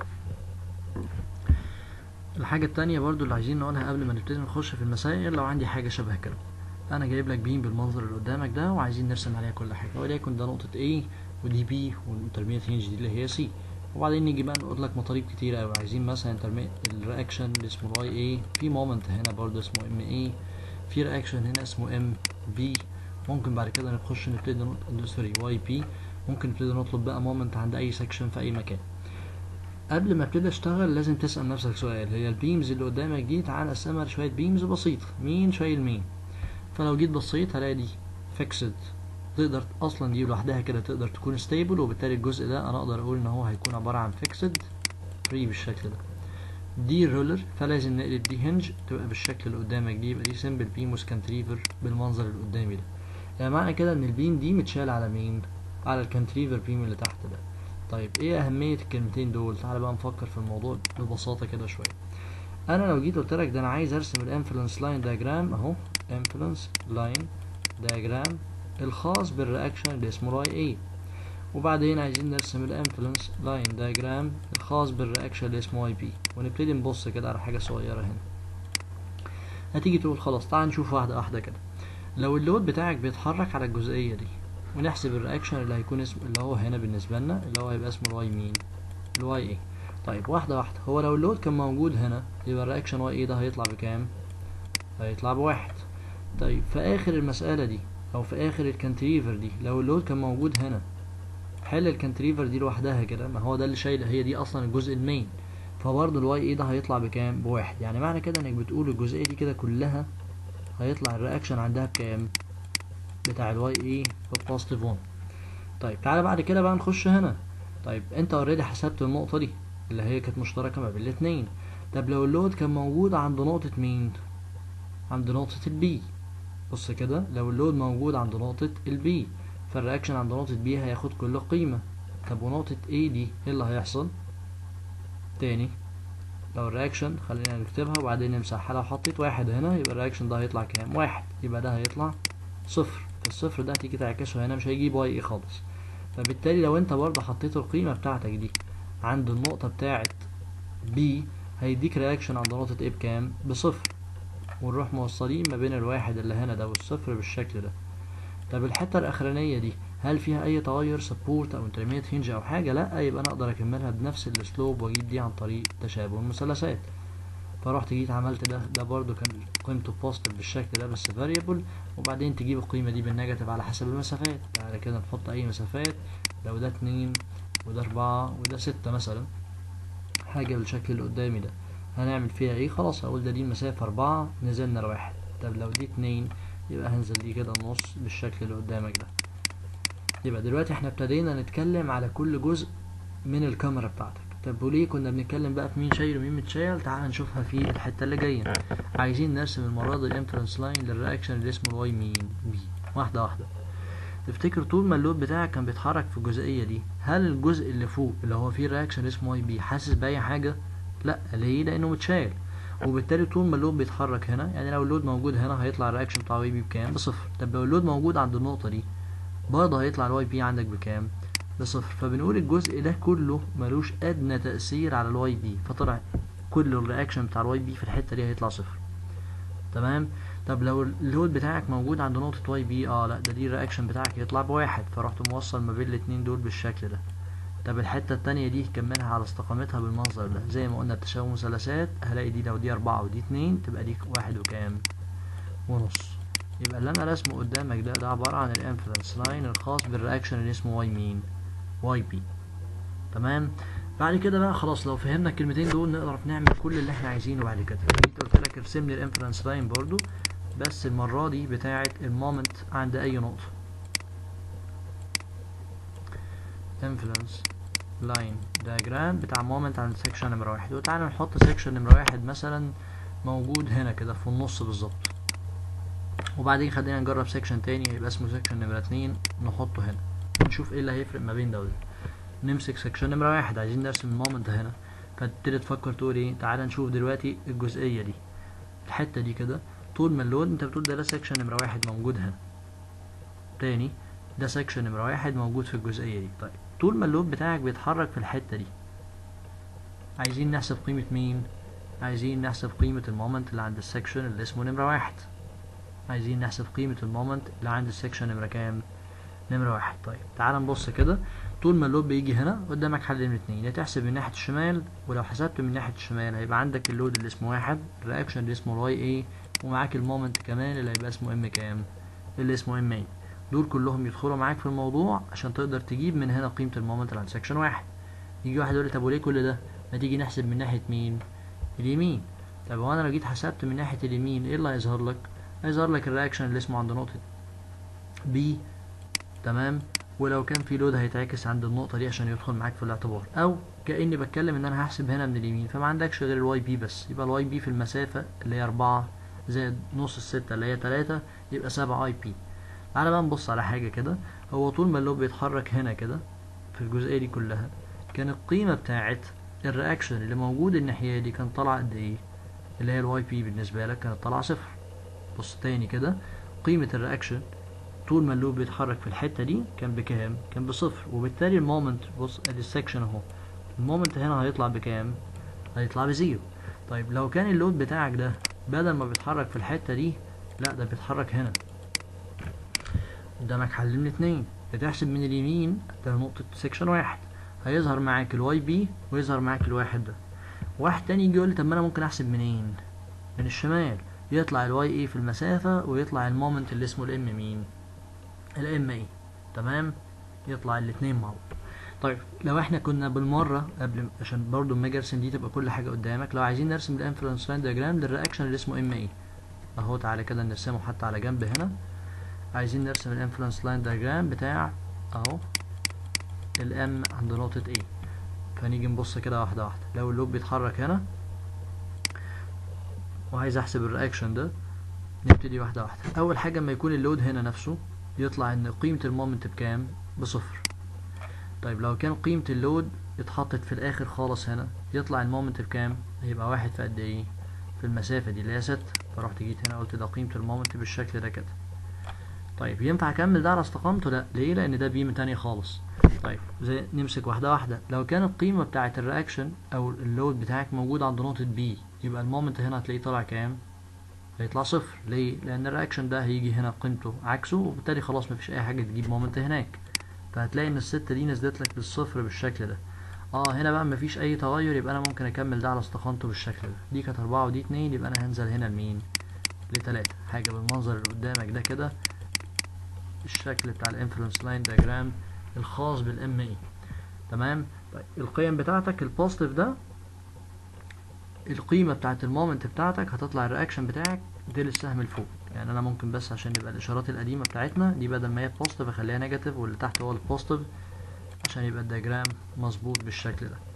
الحاجة التانية برضو اللي عايزين نقولها قبل ما نبتدي نخش في المسائل لو عندي حاجة شبه كده انا جايب لك بيم بالمنظر اللي قدامك ده وعايزين نرسم عليها كل حاجة وليكن ده نقطة A ودي B والانترميت رينج دي اللي هي C وبعدين نيجي بقى نقول لك مطالب كتيرة أوي عايزين مثلا الرياكشن اللي اسمه واي اي في مومنت هنا برضه اسمه ام اي في رياكشن هنا اسمه ام بي ممكن بعد كده نخش نبتدي نطلب سوري واي بي ممكن نبتدي نطلب بقى مومنت عند اي سكشن في اي مكان قبل ما ابتدي اشتغل لازم تسأل نفسك سؤال هي البيمز اللي قدامك دي تعال نقسمها لشوية بيمز بسيطة مين شايل مين فلو جيت بصيت هلاقي دي فيكسد تقدر اصلا دي لوحدها كده تقدر تكون ستيبل وبالتالي الجزء ده انا اقدر اقول ان هو هيكون عبارة عن فيكسد فري بالشكل ده دي رولر فلازم نقلب دي هنج تبقى بالشكل اللي قدامك دي يبقى دي سمبل بيم وسكانتريفر بالمنظر اللي قدامي ده يعني معنى كده ان البيم دي متشال على مين على الكانتريفر بيم اللي تحت ده طيب ايه اهمية الكلمتين دول تعالى بقى نفكر في الموضوع ببساطة كده شوية انا لو جيت قلت لك ده انا عايز ارسم الانفلونس لاين دايجرام اهو انفلونس لاين دايجرام الخاص بالرياكشن اللي اسمه راي اي وبعدين عايزين نرسم الانفلونس لاين دايجرام الخاص بالرياكشن اللي اسمه اي بي ونبتدي نبص كده على حاجة صغيرة هنا هتيجي تقول خلاص تعال نشوف واحدة واحدة كده لو اللود بتاعك بيتحرك على الجزئية دي ونحسب الرياكشن اللي هيكون اسمه اللي هو هنا بالنسبة لنا اللي هو هيبقى اسمه الواي مين الواي اي طيب واحدة واحدة هو لو اللود كان موجود هنا يبقى الرياكشن واي اي ده هيطلع بكام هيطلع بواحد طيب في اخر المسألة دي او في اخر الكانتريفر دي لو اللود كان موجود هنا حل الكانتريفر دي لوحدها كده ما هو ده اللي شايل هي دي اصلا الجزء المين فبرضه الواي اي ده هيطلع بكام بواحد يعني معنى كده انك بتقول الجزئية دي كده كلها هيطلع الرياكشن عندها بكام بتاع الواي اي بوزيتيف 1 طيب تعالى بعد كده بقى نخش هنا طيب انت اوريدي حسبت النقطة دي اللي هي كانت مشتركة ما بين الاتنين طب لو اللود كان موجود عند نقطة مين عند نقطة البي بص كده لو اللود موجود عند نقطة البي فالرياكشن عند نقطة بي هياخد كل قيمة طب ونقطة A دي ايه اللي هيحصل تاني لو الرياكشن خلينا نكتبها وبعدين نمسحها لو حطيت واحد هنا يبقى الرياكشن ده هيطلع كام واحد يبقى ده هيطلع صفر فالصفر ده هتيجي تعكسه هنا مش هيجيب واي اي خالص فبالتالي لو انت برضه حطيت القيمة بتاعتك دي عند النقطة بتاعت B هيديك رياكشن عند نقطة A بكام بصفر ونروح موصلين ما بين الواحد اللي هنا ده والصفر بالشكل ده طب الحتة الأخرانية دي هل فيها أي تغير سبورت أو انترميت هنج أو حاجة لأ يبقى أنا أقدر أكملها بنفس الأسلوب وأجيب دي عن طريق تشابه المثلثات فرحت جيت عملت ده ده برضو كان قيمته بوزيتيف بالشكل ده بس فاريبل وبعدين تجيب القيمة دي بالنيجاتيف على حسب المسافات بعد كده نحط أي مسافات لو ده اتنين وده أربعة وده ستة مثلا حاجة بالشكل اللي قدامي ده هنعمل فيها ايه خلاص هقول ده دي المسافة أربعة نزلنا لواحد طب لو دي اتنين يبقى هنزل دي كده النص بالشكل اللي قدامك ده يبقى دلوقتي احنا ابتدينا نتكلم على كل جزء من الكاميرا بتاعتك طب وليه كنا بنتكلم بقى في مين شايل ومين متشايل تعال نشوفها في الحتة اللي جاية عايزين نرسم المرة دي الانفرنس لاين للرياكشن اللي اسمه الواي مين بي واحدة واحدة تفتكر طول ما اللود بتاعك كان بيتحرك في الجزئية دي هل الجزء اللي فوق اللي هو فيه الرياكشن اسمه واي بي حاسس بأي حاجة؟ لا ليه؟ لأنه متشايل وبالتالي طول ما اللود بيتحرك هنا يعني لو اللود موجود هنا هيطلع الرياكشن بتاع واي بي بكام؟ بصفر طب لو اللود موجود عند النقطة دي برضه هيطلع الواي بي عندك بكام؟ بصفر فبنقول الجزء ده كله ملوش أدنى تأثير على الواي بي فطلع كل الرياكشن بتاع الواي بي في الحتة دي هيطلع صفر تمام طب لو اللود بتاعك موجود عند نقطة واي بي اه لا ده دي الرياكشن بتاعك يطلع بواحد فرحت موصل ما بين الاتنين دول بالشكل ده طب الحتة التانية دي كملها على استقامتها بالمنظر ده زي ما قلنا تشابه مثلثات هلاقي دي لو دي أربعة ودي اتنين تبقى دي واحد وكام ونص يبقى اللي أنا رسمه قدامك ده ده عبارة عن الانفلنس لاين الخاص بالرياكشن اللي اسمه واي مين واي بي تمام بعد كده بقى خلاص لو فهمنا الكلمتين دول نقدر نعمل كل اللي احنا عايزينه بعد كده جيت قلت لك ارسم لي الانفرنس لاين برضو بس المرة دي بتاعة المومنت عند أي نقطة انفلونس لاين diagram بتاع مومنت عند سيكشن نمرة واحد وتعالى نحط سيكشن نمرة واحد مثلا موجود هنا كده في النص بالظبط وبعدين خلينا نجرب سيكشن تاني يبقى اسمه سيكشن نمرة اتنين نحطه هنا نشوف ايه اللي هيفرق ما بين ده وده نمسك سيكشن نمرة واحد عايزين نرسم المومنت هنا فتبتدي تفكر تقول ايه تعالى نشوف دلوقتي الجزئية دي الحتة دي كده طول ما اللود انت بتقول ده ده سيكشن نمرة واحد موجود هنا تاني ده سيكشن نمرة واحد موجود في الجزئية دي طيب طول ما اللود بتاعك بيتحرك في الحتة دي عايزين نحسب قيمة مين عايزين نحسب قيمة المومنت اللي عند السيكشن اللي اسمه نمرة واحد عايزين نحسب قيمة المومنت اللي عند السيكشن نمرة كام نمرة واحد طيب تعال نبص كده طول ما اللود بيجي هنا قدامك حل من اتنين يا تحسب من ناحية الشمال ولو حسبت من ناحية الشمال هيبقى عندك اللود اللي اسمه واحد الرياكشن اللي اسمه الواي اي ومعاك المومنت كمان اللي هيبقى اسمه ام كام اللي اسمه ام اي دول كلهم يدخلوا معاك في الموضوع عشان تقدر تجيب من هنا قيمة المومنت اللي عند سكشن واحد يجي واحد يقول لي طب وليه كل ده ما تيجي نحسب من ناحية مين اليمين طب هو انا لو جيت حسبت من ناحية اليمين ايه اللي هيظهر لك هيظهر لك الرياكشن اللي اسمه عند نقطة بي تمام ولو كان في لود هيتعكس عند النقطة دي عشان يدخل معاك في الاعتبار أو كأني بتكلم إن أنا هحسب هنا من اليمين فما عندكش غير الواي بي بس يبقى الواي بي في المسافة اللي هي أربعة زائد نص الستة اللي هي تلاتة يبقى سبعة اي بي تعالى بقى نبص على حاجة كده هو طول ما اللود بيتحرك هنا كده في الجزئية دي كلها كان القيمة بتاعت الرياكشن اللي موجود الناحية دي كان طالعة قد ايه اللي هي الواي بي بالنسبة لك كانت طالعة صفر بص تاني كده قيمة الرياكشن طول ما اللوب بيتحرك في الحتة دي كان بكام؟ كان بصفر وبالتالي المومنت بص ادي السكشن اهو المومنت هنا هيطلع بكام؟ هيطلع بزيرو طيب لو كان اللود بتاعك ده بدل ما بيتحرك في الحتة دي لا ده بيتحرك هنا قدامك حل من اتنين بتحسب من اليمين ده نقطة سكشن واحد هيظهر معاك الواي بي ويظهر معاك الواحد ده واحد تاني يجي يقول لي طب ما انا ممكن احسب منين؟ من الشمال يطلع الواي اي في المسافة ويطلع المومنت اللي اسمه الام مين؟ الام اي تمام يطلع الاتنين مع بعض طيب لو احنا كنا بالمره قبل عشان برضو اما اجي ارسم دي تبقى كل حاجه قدامك لو عايزين نرسم الانفلونس لاين دياجرام للرياكشن اللي اسمه ام اي اهو تعالى كده نرسمه حتى على جنب هنا عايزين نرسم الانفلونس لاين دياجرام بتاع اهو الام عند نقطة A فنيجي نبص كده واحدة واحدة لو اللوب بيتحرك هنا وعايز احسب الرياكشن ده نبتدي واحدة واحدة أول حاجة لما يكون اللود هنا نفسه يطلع إن قيمة المومنت بكام؟ بصفر طيب لو كان قيمة اللود اتحطت في الآخر خالص هنا يطلع المومنت بكام؟ هيبقى واحد في قد إيه؟ في المسافة دي اللي هي ستة فرحت جيت هنا قلت ده قيمة المومنت بالشكل ده كده طيب ينفع أكمل ده على استقامته؟ لأ ليه؟ لأن ده بيم تاني خالص طيب زي نمسك واحدة واحدة لو كان القيمة بتاعة الرياكشن أو اللود بتاعك موجود عند نقطة بي يبقى المومنت هنا هتلاقيه طالع كام؟ هيطلع صفر ليه؟ لأن الرياكشن ده هيجي هنا قيمته عكسه وبالتالي خلاص مفيش أي حاجة تجيب مومنت هناك فهتلاقي إن الستة دي نزلت لك بالصفر بالشكل ده اه هنا بقى مفيش أي تغير يبقى أنا ممكن أكمل ده على استقامته بالشكل ده دي كانت أربعة ودي اتنين يبقى أنا هنزل هنا لمين؟ لتلاتة حاجة بالمنظر اللي قدامك ده كده الشكل بتاع الانفلونس لاين دياجرام الخاص بالام اي تمام طيب القيم بتاعتك البوزيتيف ده القيمة بتاعت المومنت بتاعتك هتطلع الرياكشن بتاعك دي للسهم لفوق يعني انا ممكن بس عشان يبقى الاشارات القديمة بتاعتنا دي بدل ما هي بوزيتيف اخليها نيجاتيف واللي تحت هو البوزيتيف عشان يبقى الدياجرام مظبوط بالشكل ده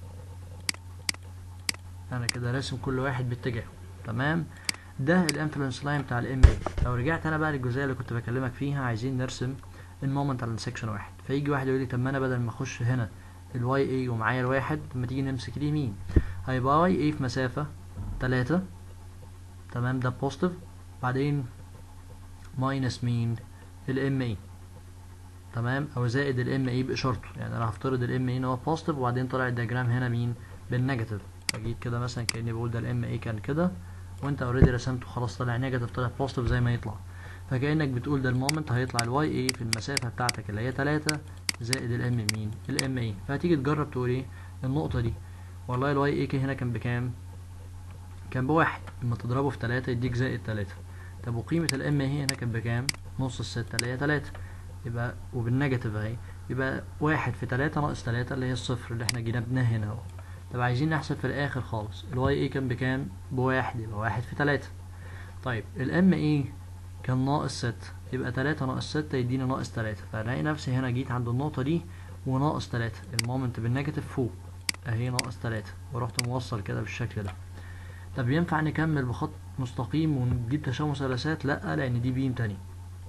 انا كده راسم كل واحد باتجاهه تمام ده الانفلونس لاين بتاع الام لو رجعت انا بقى للجزئيه اللي كنت بكلمك فيها عايزين نرسم المومنت على سكشن واحد فيجي واحد يقول لي طب ما انا بدل ما اخش هنا الواي اي ومعايا الواحد ما تيجي نمسك اليمين هيبقى واي اي في مسافة تلاتة تمام ده بوزيتيف بعدين ماينس مين الام اي تمام او زائد الام اي باشارته يعني انا هفترض الام اي ان هو بوزيتيف وبعدين طلع الدياجرام هنا مين بالنيجاتيف فجيت كده مثلا كاني بقول ده الام اي كان كده وانت اوريدي رسمته خلاص طلع نيجاتيف طلع بوزيتيف زي ما يطلع فكانك بتقول ده المومنت هيطلع الواي اي في المسافه بتاعتك اللي هي تلاتة زائد الام مين الام اي فهتيجي تجرب تقول ايه النقطه دي والله الواي اي كي هنا كان بكام كان بواحد لما تضربه في تلاتة يديك زائد تلاتة طب وقيمة الام هي هنا كانت بكام نص الستة اللي هي تلاتة يبقى وبالنيجاتيف اهي يبقى واحد في تلاتة ناقص تلاتة اللي هي الصفر اللي احنا جنبناه هنا اهو طب عايزين نحسب في الاخر خالص الواي اي كان بكام بواحد يبقى واحد في تلاتة طيب الام اي كان ناقص ستة يبقى تلاتة ناقص ستة يديني ناقص تلاتة فهلاقي نفسي هنا جيت عند النقطة دي وناقص تلاتة المومنت بالنيجاتيف فوق اهي ناقص تلاتة ورحت موصل كده بالشكل ده طب ينفع نكمل بخط مستقيم ونجيب تشابه مثلثات لا لان دي بيم تاني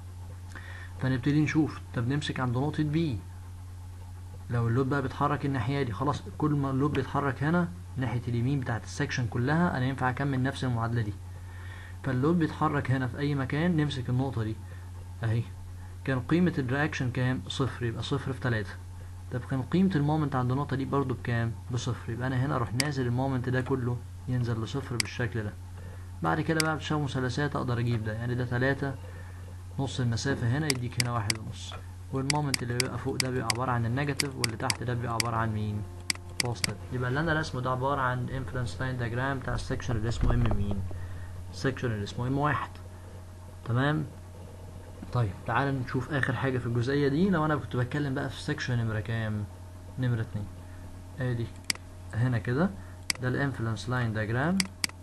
فنبتدي نشوف طب نمسك عند نقطة بي لو اللوب بقى بيتحرك الناحية دي خلاص كل ما اللوب بيتحرك هنا ناحية اليمين بتاعت السكشن كلها انا ينفع اكمل نفس المعادلة دي فاللوب بيتحرك هنا في اي مكان نمسك النقطة دي اهي كان قيمة الرياكشن كام صفر يبقى صفر في تلاتة طب كان قيمة المومنت عند النقطة دي برضو بكام بصفر يبقى انا هنا اروح نازل المومنت ده كله ينزل لصفر بالشكل ده بعد كده بقى بتشاور مثلثات اقدر اجيب ده يعني ده تلاتة نص المسافة هنا يديك هنا واحد ونص والمومنت اللي بيبقى فوق ده بيبقى عبارة عن النيجاتيف واللي تحت ده بيبقى عبارة عن مين بوزيتيف يبقى اللي انا رسمه ده عبارة عن انفلونس لاين دياجرام بتاع السكشن اللي اسمه ام مين السكشن اللي اسمه ام واحد تمام طيب تعال نشوف اخر حاجة في الجزئية دي لو انا كنت بتكلم بقى في سكشن نمرة كام نمرة اتنين ادي هنا كده ده الانفلونس لاين دياجرام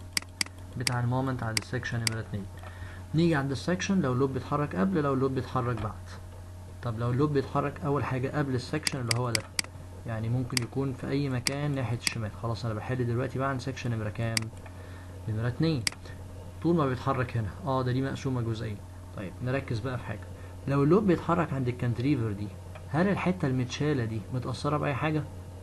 بتاع المومنت عند السكشن نمرة اتنين نيجي عند السكشن لو اللوب بيتحرك قبل لو اللوب بيتحرك بعد طب لو اللوب بيتحرك اول حاجة قبل السكشن اللي هو ده يعني ممكن يكون في اي مكان ناحية الشمال خلاص انا بحل دلوقتي بقى عن سكشن نمرة كام نمرة اتنين طول ما بيتحرك هنا اه ده دي مقسومة جزئين طيب نركز بقى في حاجة لو اللوب بيتحرك عند الكانتريفر دي هل الحتة المتشالة دي متأثرة بأي حاجة؟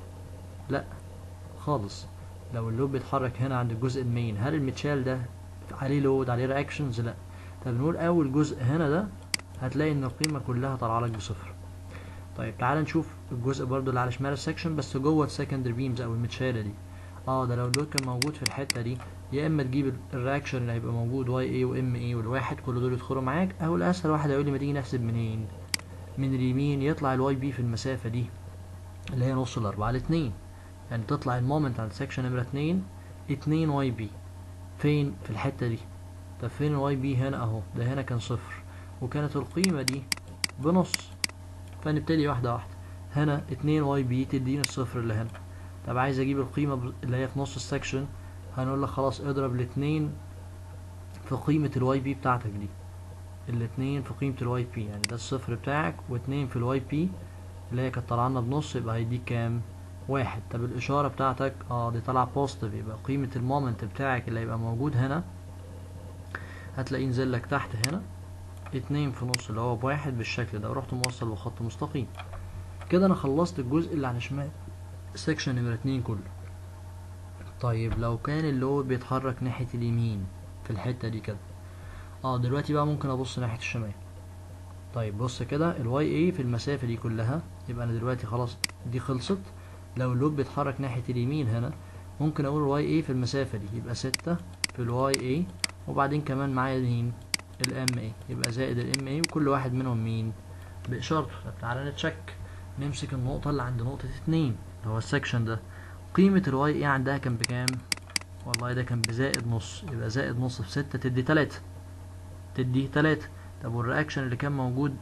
لا خالص لو اللوب بيتحرك هنا عند الجزء المين هل المتشال ده عليه لود عليه رياكشنز لا طب نقول اول جزء هنا ده هتلاقي ان القيمة كلها طالعة لك بصفر طيب تعال نشوف الجزء برضو اللي على شمال السكشن بس جوه السكندري بيمز او المتشالة دي اه ده لو اللود كان موجود في الحتة دي يا اما تجيب الرياكشن اللي هيبقى موجود واي اي وام اي والواحد كل دول يدخلوا معاك او الاسهل واحد هيقول لي ما تيجي نحسب منين من اليمين يطلع الواي بي في المسافة دي اللي هي نص الاربعة لاتنين يعني تطلع المومنت عند سكشن نمرة اتنين اتنين واي بي فين في الحتة دي طب فين الواي بي هنا اهو ده هنا كان صفر وكانت القيمة دي بنص فنبتدي واحدة واحدة هنا اتنين واي بي تديني الصفر اللي هنا طب عايز اجيب القيمة اللي هي في نص السكشن هنقول لك خلاص اضرب الاتنين في قيمة الواي بي بتاعتك دي الاتنين في قيمة الواي بي يعني ده الصفر بتاعك واتنين في الواي بي اللي هي كانت طالعه لنا بنص يبقى هيديك كام واحد طب الاشاره بتاعتك اه دي طالعه بوزيتيف يبقى قيمه المومنت بتاعك اللي هيبقى موجود هنا هتلاقيه نزل لك تحت هنا اتنين في نص اللي هو بواحد بالشكل ده ورحت موصل بخط مستقيم كده انا خلصت الجزء اللي على شمال سيكشن نمرة اتنين كله طيب لو كان اللود بيتحرك ناحية اليمين في الحتة دي كده اه دلوقتي بقى ممكن ابص ناحية الشمال طيب بص كده الواي اي في المسافة دي كلها يبقى انا دلوقتي خلاص دي خلصت لو اللود بيتحرك ناحية اليمين هنا ممكن اقول الواي اي في المسافة دي يبقى ستة في الواي اي وبعدين كمان معايا مين الام اي يبقى زائد الام اي وكل واحد منهم مين باشارته طب تعالى نتشك نمسك النقطة اللي عند نقطة اتنين اللي هو السكشن ده قيمة الواي اي عندها كان بكام والله ده كان بزائد نص يبقى زائد نص في ستة تدي تلاتة تدي تلاتة طب والرياكشن اللي كان موجود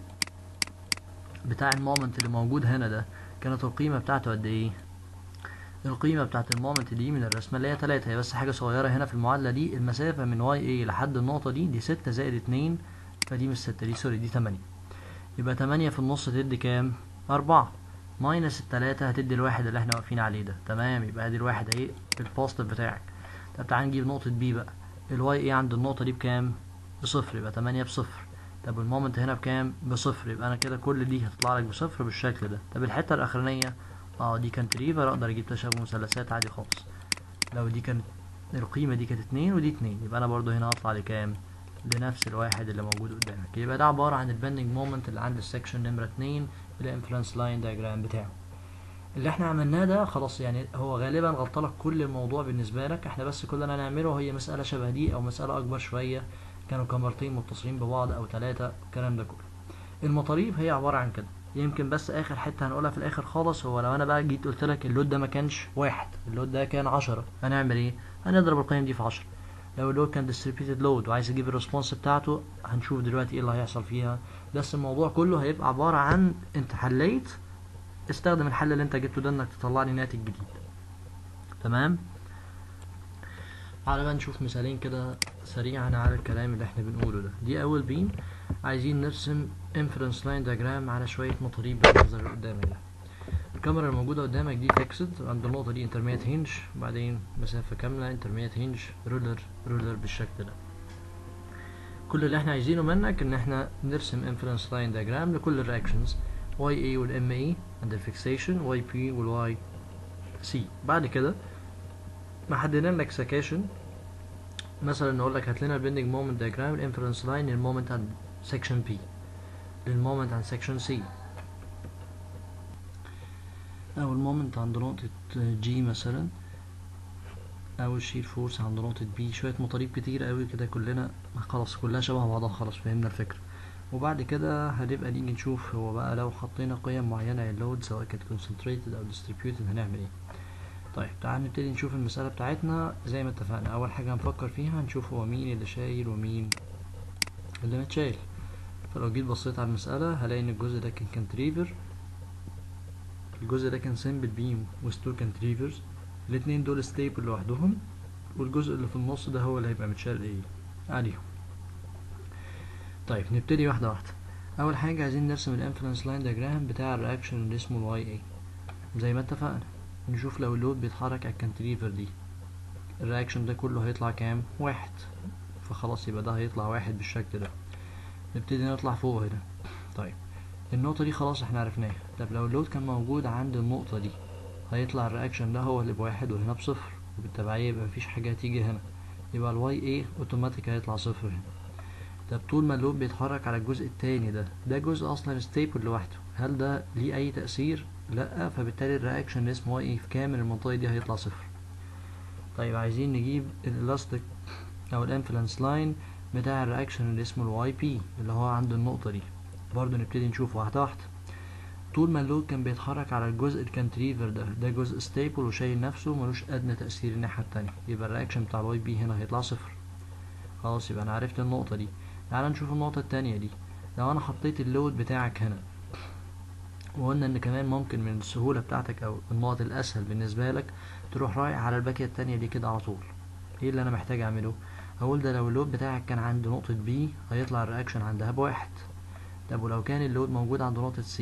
بتاع المومنت اللي موجود هنا ده كانت القيمة بتاعته قد ايه القيمة بتاعت المومنت دي من الرسمة اللي هي تلاتة هي بس حاجة صغيرة هنا في المعادلة دي المسافة من واي اي لحد النقطة دي دي ستة زائد اتنين فدي مش ستة دي سوري دي تمانية يبقى تمانية في النص تدي كام أربعة ماينس التلاتة هتدي الواحد اللي احنا واقفين عليه ده تمام يبقى ادي الواحد اهي في البوزيتيف بتاعك طب تعال نجيب نقطة بي بقى الواي اي عند النقطة دي بكام بصفر يبقى تمانية بصفر طب والمومنت هنا بكام بصفر يبقى انا كده كل دي هتطلع لك بصفر بالشكل ده طب الحتة الأخرانية اه دي كانت ريفر اقدر اجيب تشابه مثلثات عادي خالص لو دي كانت القيمة دي كانت اتنين ودي اتنين يبقى انا برضو هنا هطلع لكام لنفس الواحد اللي موجود قدامك يبقى ده عبارة عن البندنج مومنت اللي عند السكشن نمرة اتنين الانفلونس لاين دايجرام بتاعه اللي احنا عملناه ده خلاص يعني هو غالبا غطى لك كل الموضوع بالنسبة لك احنا بس كل اللي هنعمله هي مسألة شبه دي او مسألة اكبر شوية كانوا كاميرتين متصلين ببعض او ثلاثة الكلام ده كله المطاريف هي عبارة عن كده يمكن بس اخر حته هنقولها في الاخر خالص هو لو انا بقى جيت قلت لك اللود ده ما كانش واحد اللود ده كان عشرة هنعمل ايه هنضرب القيم دي في عشرة لو اللود كان distributed load وعايز اجيب الريسبونس بتاعته هنشوف دلوقتي ايه اللي هيحصل فيها بس الموضوع كله هيبقى عباره عن انت حليت استخدم الحل اللي انت جبته ده انك تطلع لي ناتج جديد تمام تعالى بقى نشوف مثالين كده سريعا على الكلام اللي احنا بنقوله ده دي اول بيم عايزين نرسم انفرنس لاين دياجرام على شويه مطاريب بالمنظر اللي قدامك ده الكاميرا الموجودة قدامك دي فيكسد عند النقطة دي انترميت هنج بعدين مسافة كاملة انترميت هنج رولر رولر بالشكل ده كل اللي احنا عايزينه منك ان احنا نرسم انفرنس لاين دياجرام لكل الرياكشنز واي اي والام اي عند الفيكسيشن واي بي والواي سي بعد كده محددين لك سكاشن مثلا نقول لك هات لنا البندنج مومنت دياجرام الانفرنس لاين للمومنت عند سكشن بي للمومنت عند سكشن سي او المومنت عند نقطة جي مثلا او الشير فورس عند نقطة بي شوية مطاريب كتير قوي كده كلنا خلاص كلها شبه بعضها خلاص فهمنا الفكرة وبعد كده هنبقى نيجي نشوف هو بقى لو حطينا قيم معينة للود سواء كانت concentrated او distributed هنعمل ايه طيب تعال نبتدي نشوف المسألة بتاعتنا زي ما اتفقنا أول حاجة هنفكر فيها هنشوف هو مين اللي شايل ومين اللي متشايل فلو جيت بصيت على المسألة هلاقي إن الجزء ده كان كانتريفر الجزء ده كان سيمبل بيم وستو كانتريفرز الاتنين دول ستيبل لوحدهم والجزء اللي في النص ده هو اللي هيبقى متشال ايه عليهم طيب نبتدي واحدة واحدة أول حاجة عايزين نرسم الانفلونس لاين دياجرام بتاع الرياكشن اللي اسمه الواي اي زي ما اتفقنا نشوف لو اللود بيتحرك على الكانتريفر دي الرياكشن ده كله هيطلع كام واحد فخلاص يبقى ده هيطلع واحد بالشكل ده نبتدي نطلع فوق هنا طيب النقطة دي خلاص احنا عرفناها طب لو اللود كان موجود عند النقطة دي هيطلع الرياكشن ده هو اللي بواحد وهنا بصفر وبالتبعية يبقى مفيش حاجة هتيجي هنا يبقى الواي ايه اوتوماتيك هيطلع صفر هنا طب طول ما اللود بيتحرك على الجزء التاني ده ده جزء اصلا ستيبل لوحده هل ده ليه اي تأثير لا فبالتالي الرياكشن اللي اسمه واي في كامل المنطقة دي هيطلع صفر طيب عايزين نجيب الالاستيك او الانفلنس لاين بتاع الرياكشن اللي اسمه الواي بي اللي هو عند النقطة دي برضو نبتدي نشوف واحدة واحدة طول ما اللود كان بيتحرك على الجزء الكانتريفر ده ده جزء ستيبل وشايل نفسه ملوش ادنى تأثير الناحية التانية يبقى الرياكشن بتاع الواي بي هنا هيطلع صفر خلاص يبقى انا عرفت النقطة دي تعال نشوف النقطة التانية دي لو انا حطيت اللود بتاعك هنا وقلنا ان كمان ممكن من السهولة بتاعتك او النقط الاسهل بالنسبة لك تروح رايح على الباكية التانية دي كده على طول ايه اللي انا محتاج اعمله هقول ده لو اللود بتاعك كان عند نقطة بي هيطلع الرياكشن عندها بواحد طب ولو كان اللود موجود عند نقطة سي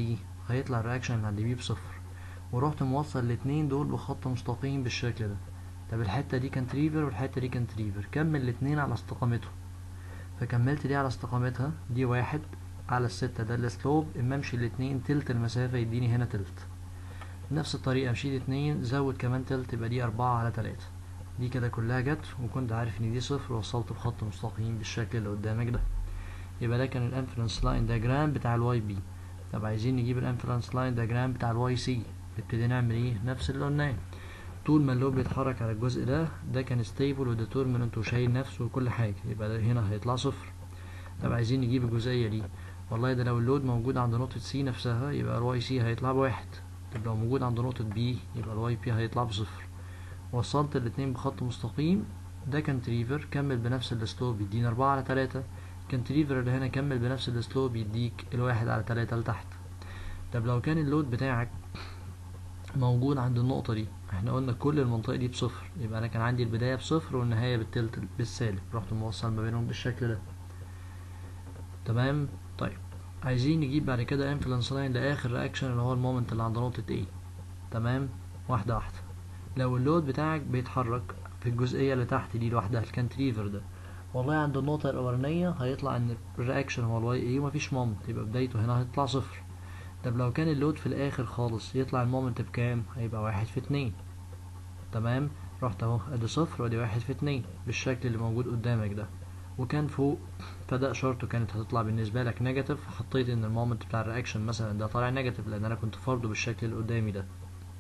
هيطلع الرياكشن اللي عند بي بصفر ورحت موصل الاتنين دول بخط مستقيم بالشكل ده طب الحتة دي كانتريفر والحتة دي كانتريفر كمل الاتنين على استقامتهم فكملت دي على استقامتها دي واحد على الستة ده السلوب اما امشي الاتنين تلت المسافة يديني هنا تلت نفس الطريقة مشيت اتنين زود كمان تلت يبقى دي أربعة على تلاتة دي كده كلها جت وكنت عارف ان دي صفر ووصلت بخط مستقيم بالشكل اللي قدامك ده يبقى ده كان الانفرنس لاين دياجرام بتاع الواي بي طب عايزين نجيب الانفرنس لاين دياجرام بتاع الواي سي نبتدي نعمل ايه نفس اللي قلناه طول ما اللوب بيتحرك على الجزء ده ده كان ستيبل وديترمننت وشايل نفسه وكل حاجة يبقى ده هنا هيطلع صفر طب عايزين نجيب الجزئية دي والله ده لو اللود موجود عند نقطة سي نفسها يبقى الواي سي هيطلع بواحد طب لو موجود عند نقطة بي يبقى الواي بي هيطلع بصفر وصلت الاتنين بخط مستقيم ده كانتريفر كمل بنفس السلوب يدينا أربعة على تلاتة كانتريفر اللي هنا كمل بنفس السلوب يديك الواحد على تلاتة لتحت طب لو كان اللود بتاعك موجود عند النقطة دي احنا قلنا كل المنطقة دي بصفر يبقى انا كان عندي البداية بصفر والنهاية بالتلت بالسالب رحت موصل ما بينهم بالشكل ده تمام طيب عايزين نجيب بعد كده انفلانس لاين لاخر رياكشن اللي هو المومنت اللي عند نقطة A تمام واحدة واحدة لو اللود بتاعك بيتحرك في الجزئية اللي تحت دي لوحدها الكانتريفر ده والله عند النقطة الأولانية هيطلع إن الرياكشن هو الواي اي ومفيش مومنت يبقى بدايته هنا هيطلع صفر طب لو كان اللود في الآخر خالص يطلع المومنت بكام؟ هيبقى واحد في اتنين تمام رحت اهو ادي صفر وادي واحد في اتنين بالشكل اللي موجود قدامك ده وكان فوق فده اشارته كانت هتطلع بالنسبة لك نيجاتيف فحطيت ان المومنت بتاع الرياكشن مثلا ده طالع نيجاتيف لان انا كنت فرضه بالشكل اللي قدامي ده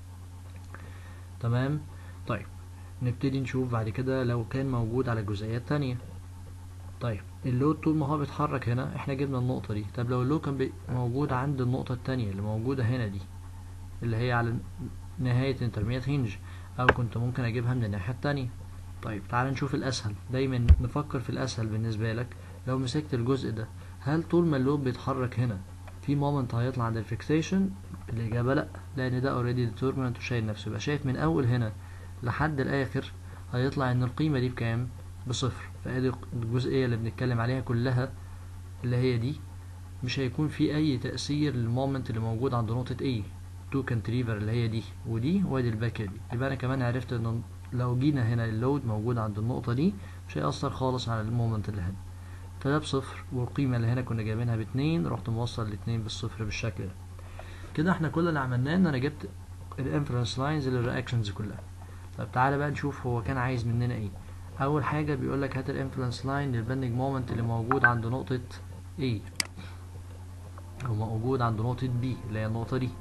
تمام طيب نبتدي نشوف بعد كده لو كان موجود على الجزئية التانية طيب اللود طول ما هو بيتحرك هنا احنا جبنا النقطة دي طب لو اللود كان موجود عند النقطة التانية اللي موجودة هنا دي اللي هي على نهاية انترميت هينج او كنت ممكن اجيبها من الناحية التانية طيب تعال نشوف الاسهل دايما نفكر في الاسهل بالنسبة لك لو مسكت الجزء ده هل طول ما اللود بيتحرك هنا في مومنت هيطلع عند الفيكسيشن الاجابة لا لان ده اوريدي ديترمنت وشايل نفسه يبقى شايف من اول هنا لحد الاخر هيطلع ان القيمة دي بكام بصفر فادي الجزئية اللي بنتكلم عليها كلها اللي هي دي مش هيكون في اي تأثير للمومنت اللي موجود عند نقطة A تو كانتريفر اللي هي دي ودي وادي الباكية دي يبقى انا كمان عرفت ان لو جينا هنا اللود موجود عند النقطة دي مش هيأثر خالص على المومنت اللي هنا فده بصفر والقيمة اللي هنا كنا جايبينها باتنين رحت موصل الاتنين بالصفر بالشكل ده كده احنا كل اللي عملناه ان انا جبت الانفرنس لاينز للرياكشنز كلها طب تعالى بقى نشوف هو كان عايز مننا ايه اول حاجة بيقول لك هات الانفلنس لاين للبندنج مومنت اللي موجود عند نقطة A او موجود عند نقطة B اللي هي النقطة دي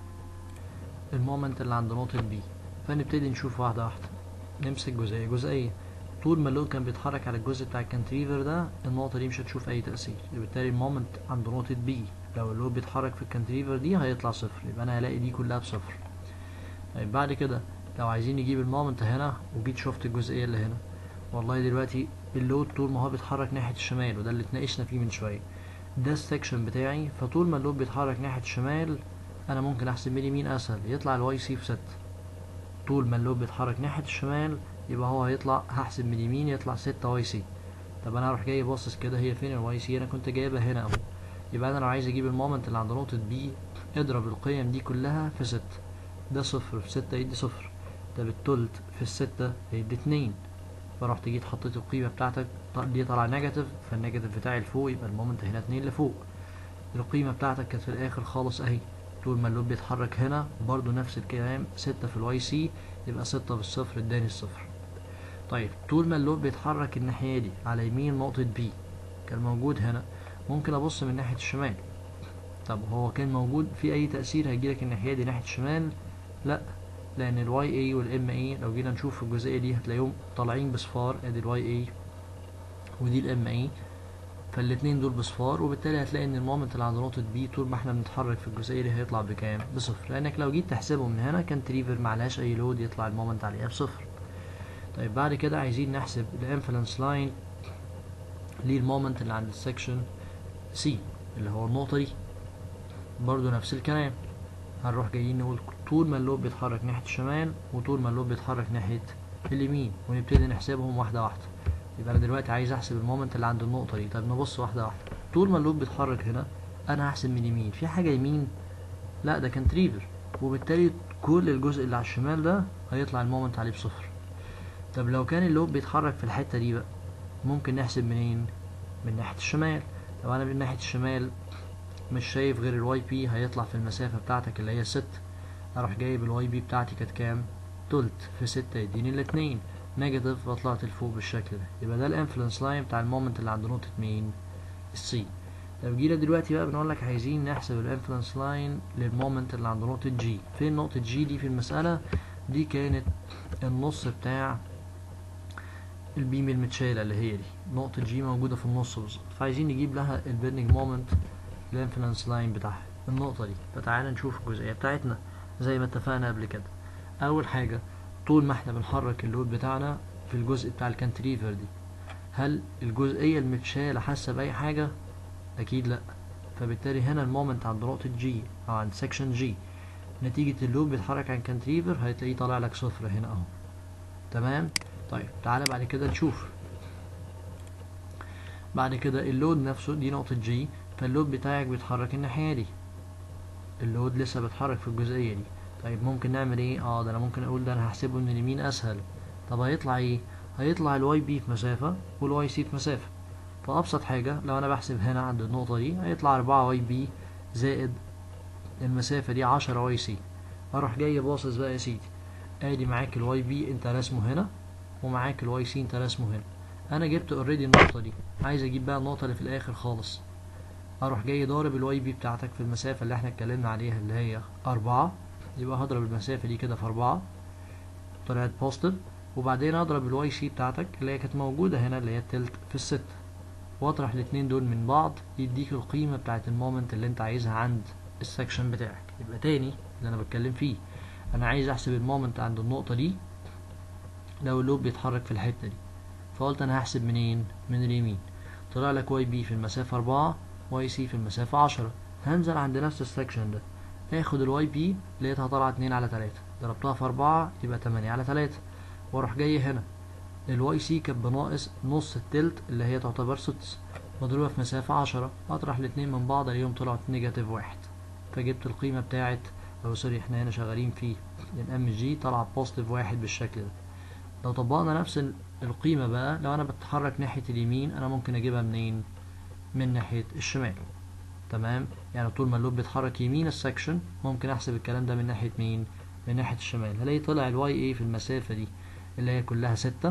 المومنت اللي عند نقطة B فنبتدي نشوف واحدة واحدة نمسك جزئية جزئية طول ما اللود كان بيتحرك على الجزء بتاع الكانتريفر ده النقطة دي مش هتشوف أي تأثير بالتالي المومنت عند نقطة B لو اللود بيتحرك في الكانتريفر دي هيطلع صفر يبقى أنا هلاقي دي كلها بصفر طيب بعد كده لو عايزين نجيب المومنت هنا وجيت شفت الجزئية اللي هنا والله دلوقتي اللود طول ما هو بيتحرك ناحية الشمال وده اللي اتناقشنا فيه من شوية ده السكشن بتاعي فطول ما اللود بيتحرك ناحية الشمال انا ممكن احسب من اليمين اسهل يطلع الواي سي في ستة طول ما اللود بيتحرك ناحية الشمال يبقى هو هيطلع هحسب من اليمين يطلع ستة واي سي طب انا اروح جاي باصص كده هي فين الواي سي انا كنت جايبها هنا اهو يبقى انا لو عايز اجيب المومنت اللي عند نقطة بي اضرب القيم دي كلها في ستة ده صفر في ستة يدي صفر طب التلت في الستة يدي اتنين فرحت جيت حطيت القيمة بتاعتك دي طلع نيجاتيف فالنيجاتيف بتاعي لفوق يبقى المومنت هنا اتنين لفوق القيمة بتاعتك كانت في الآخر خالص أهي طول ما اللود بيتحرك هنا برضو نفس الكلام ستة في الواي سي يبقى ستة في الصفر اداني الصفر طيب طول ما اللود بيتحرك الناحية دي على يمين نقطة بي كان موجود هنا ممكن أبص من ناحية الشمال طب هو كان موجود في أي تأثير هيجيلك الناحية دي ناحية الشمال لأ لان الواي اي والام اي لو جينا نشوف في الجزئيه دي هتلاقيهم طالعين بصفار ادي الواي اي ودي الام اي فالاتنين دول بصفار وبالتالي هتلاقي ان المومنت اللي عند نقطه بي طول ما احنا بنتحرك في الجزئيه دي هيطلع بكام بصفر لانك لو جيت تحسبه من هنا كان تريفر معلهاش اي لود يطلع المومنت عليها بصفر طيب بعد كده عايزين نحسب الانفلنس لاين للمومنت اللي عند السكشن سي اللي هو النقطه دي برضو نفس الكلام هنروح جايين نقول طول ما اللوب بيتحرك ناحية الشمال وطول ما اللوب بيتحرك ناحية اليمين ونبتدي نحسبهم واحدة واحدة يبقى أنا دلوقتي عايز أحسب المومنت اللي عند النقطة دي طب نبص واحدة واحدة طول ما اللوب بيتحرك هنا أنا هحسب من اليمين في حاجة يمين لا ده كانتريفر وبالتالي كل الجزء اللي على الشمال ده هيطلع المومنت عليه بصفر طب لو كان اللوب بيتحرك في الحتة دي بقى ممكن نحسب منين من ناحية الشمال لو انا من ناحية الشمال مش شايف غير الواي بي هيطلع في المسافة بتاعتك اللي هي ست اروح جايب الواي بي بتاعتي كانت كام تلت في ستة يديني الاتنين نيجاتيف وطلعت لفوق بالشكل ده يبقى ده الانفلونس لاين بتاع المومنت اللي عند نقطة مين السي طب جينا دلوقتي بقى بنقول لك عايزين نحسب الانفلونس لاين للمومنت اللي عند نقطة جي فين نقطة جي دي في المسألة دي كانت النص بتاع البيم المتشالة اللي هي دي نقطة جي موجودة في النص بالظبط فعايزين نجيب لها البيرنينج مومنت الانفلونس لاين بتاعها النقطة دي فتعالى نشوف الجزئية بتاعتنا زي ما اتفقنا قبل كده أول حاجة طول ما احنا بنحرك اللود بتاعنا في الجزء بتاع الكانتريفر دي هل الجزئية المتشالة حاسة بأي حاجة؟ أكيد لأ فبالتالي هنا المومنت عند نقطة جي أو عند سكشن جي نتيجة اللود بيتحرك عن كانتريفر هتلاقيه طالع لك صفر هنا أهو تمام؟ طيب تعالى بعد كده نشوف بعد كده اللود نفسه دي نقطة جي فاللود بتاعك بيتحرك الناحية دي اللود لسه بيتحرك في الجزئية دي طيب ممكن نعمل ايه اه ده انا ممكن اقول ده انا هحسبه من اليمين اسهل طب هيطلع ايه هيطلع الواي بي في مسافة والواي سي في مسافة فابسط حاجة لو انا بحسب هنا عند النقطة دي هيطلع اربعة واي بي زائد المسافة دي عشرة واي سي اروح جاي باصص بقى يا سيدي ادي معاك الواي بي انت رسمه هنا ومعاك الواي سي انت رسمه هنا انا جبت اوريدي النقطة دي عايز اجيب بقى النقطة اللي في الاخر خالص اروح جاي ضارب الواي بي بتاعتك في المسافة اللي احنا اتكلمنا عليها اللي هي أربعة يبقى هضرب المسافة دي كده في أربعة طلعت بوزيتيف وبعدين أضرب الواي سي بتاعتك اللي هي كانت موجودة هنا اللي هي التلت في الستة واطرح الاتنين دول من بعض يديك القيمة بتاعت المومنت اللي انت عايزها عند السكشن بتاعك يبقى تاني اللي انا بتكلم فيه انا عايز احسب المومنت عند النقطة دي لو اللوب بيتحرك في الحتة دي فقلت انا هحسب منين من اليمين طلع لك واي بي في المسافة أربعة واي سي في المسافة عشرة هنزل عند نفس السكشن ده اخد الواي بي لقيتها طالعة اتنين على تلاتة ضربتها في أربعة يبقى تمانية على تلاتة واروح جاي هنا الواي سي كانت بناقص نص التلت اللي هي تعتبر سدس مضروبة في مسافة عشرة أطرح الاتنين من بعض اليوم طلعت نيجاتيف واحد فجبت القيمة بتاعت أو سوري احنا هنا شغالين في الام جي طلع بوزيتيف واحد بالشكل ده لو طبقنا نفس القيمة بقى لو أنا بتحرك ناحية اليمين أنا ممكن أجيبها منين؟ من ناحية الشمال تمام يعني طول ما اللوب بيتحرك يمين السكشن ممكن احسب الكلام ده من ناحية مين من ناحية الشمال هلاقي طلع الواي اي في المسافة دي اللي هي كلها ستة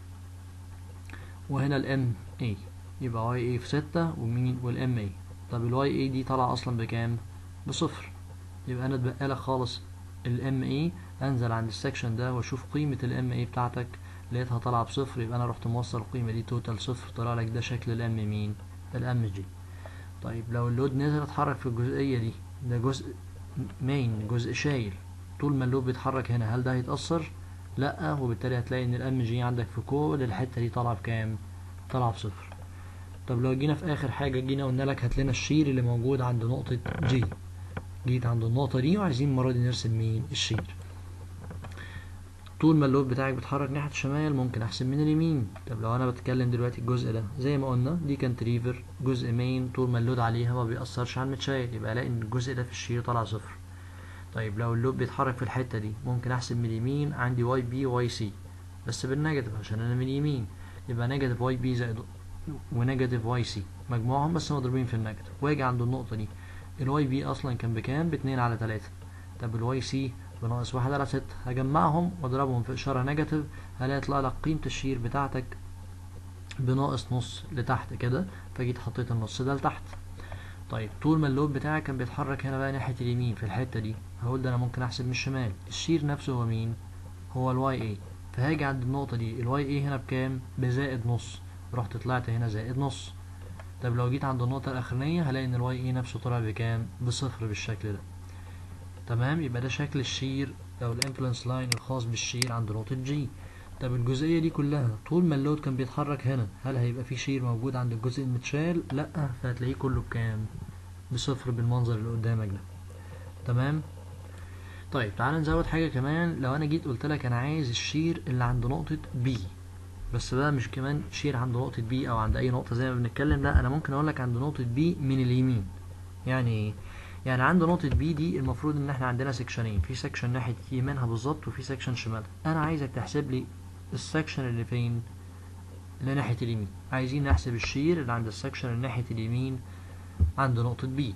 وهنا الام اي يبقى واي اي في ستة ومين والام اي طب الواي اي دي طالعة اصلا بكام بصفر يبقى انا اتبقى لك خالص الام اي انزل عند السكشن ده واشوف قيمة الام اي بتاعتك لقيتها طالعة بصفر يبقى انا رحت موصل القيمة دي توتال صفر طلع لك ده شكل الام مين الام جي طيب لو اللود نزل اتحرك في الجزئية دي ده جزء مين جزء شايل طول ما اللود بيتحرك هنا هل ده هيتأثر؟ لأ وبالتالي هتلاقي ان الام جي عندك في كل الحتة دي طالعة بكام؟ طالعة بصفر طب لو جينا في آخر حاجة جينا قلنا لك هات لنا الشير اللي موجود عند نقطة جي جيت عند النقطة دي وعايزين المرة دي نرسم مين؟ الشير طول ما اللود بتاعك بيتحرك ناحية الشمال ممكن احسب من اليمين طب لو انا بتكلم دلوقتي الجزء ده زي ما قلنا دي كانت ريفر جزء مين طول ما اللود عليها ما بيأثرش على المتشايل يبقى الاقي ان الجزء ده في الشير طالع صفر طيب لو اللود بيتحرك في الحتة دي ممكن احسب من اليمين عندي واي بي واي سي بس بالنيجاتيف عشان انا من اليمين يبقى نيجاتيف واي بي زائد ونيجاتيف واي سي مجموعهم بس مضروبين في النيجاتيف واجي عند النقطة دي الواي بي اصلا كان بكام باتنين على تلاتة طب الواي سي بناقص واحد على ستة هجمعهم واضربهم في إشارة نيجاتيف هلاقي يطلع لك قيمة الشير بتاعتك بناقص نص لتحت كده فجيت حطيت النص ده لتحت طيب طول ما اللود بتاعك كان بيتحرك هنا بقى ناحية اليمين في الحتة دي هقول ده أنا ممكن أحسب من الشمال الشير نفسه هو مين؟ هو الواي اي فهاجي عند النقطة دي الواي اي هنا بكام؟ بزائد نص رحت طلعت هنا زائد نص طب لو جيت عند النقطة الأخرانية هلاقي إن الواي اي نفسه طلع بكام؟ بصفر بالشكل ده تمام يبقى ده شكل الشير او الانفلونس لاين الخاص بالشير عند نقطة جي طب الجزئية دي كلها طول ما اللود كان بيتحرك هنا هل هيبقى في شير موجود عند الجزء المتشال لا فهتلاقيه كله بكام بصفر بالمنظر اللي قدامك ده تمام طيب تعال نزود حاجة كمان لو انا جيت قلت لك انا عايز الشير اللي عند نقطة بي بس بقى مش كمان شير عند نقطة بي او عند اي نقطة زي ما بنتكلم لا انا ممكن اقول لك عند نقطة بي من اليمين يعني ايه يعني عند نقطة بي دي المفروض ان احنا عندنا سكشنين في سكشن ناحية يمينها بالظبط وفي سكشن شمالها انا عايزك تحسب لي السكشن اللي فين اللي ناحية اليمين عايزين نحسب الشير اللي عند السكشن اللي ناحية اليمين عند نقطة بي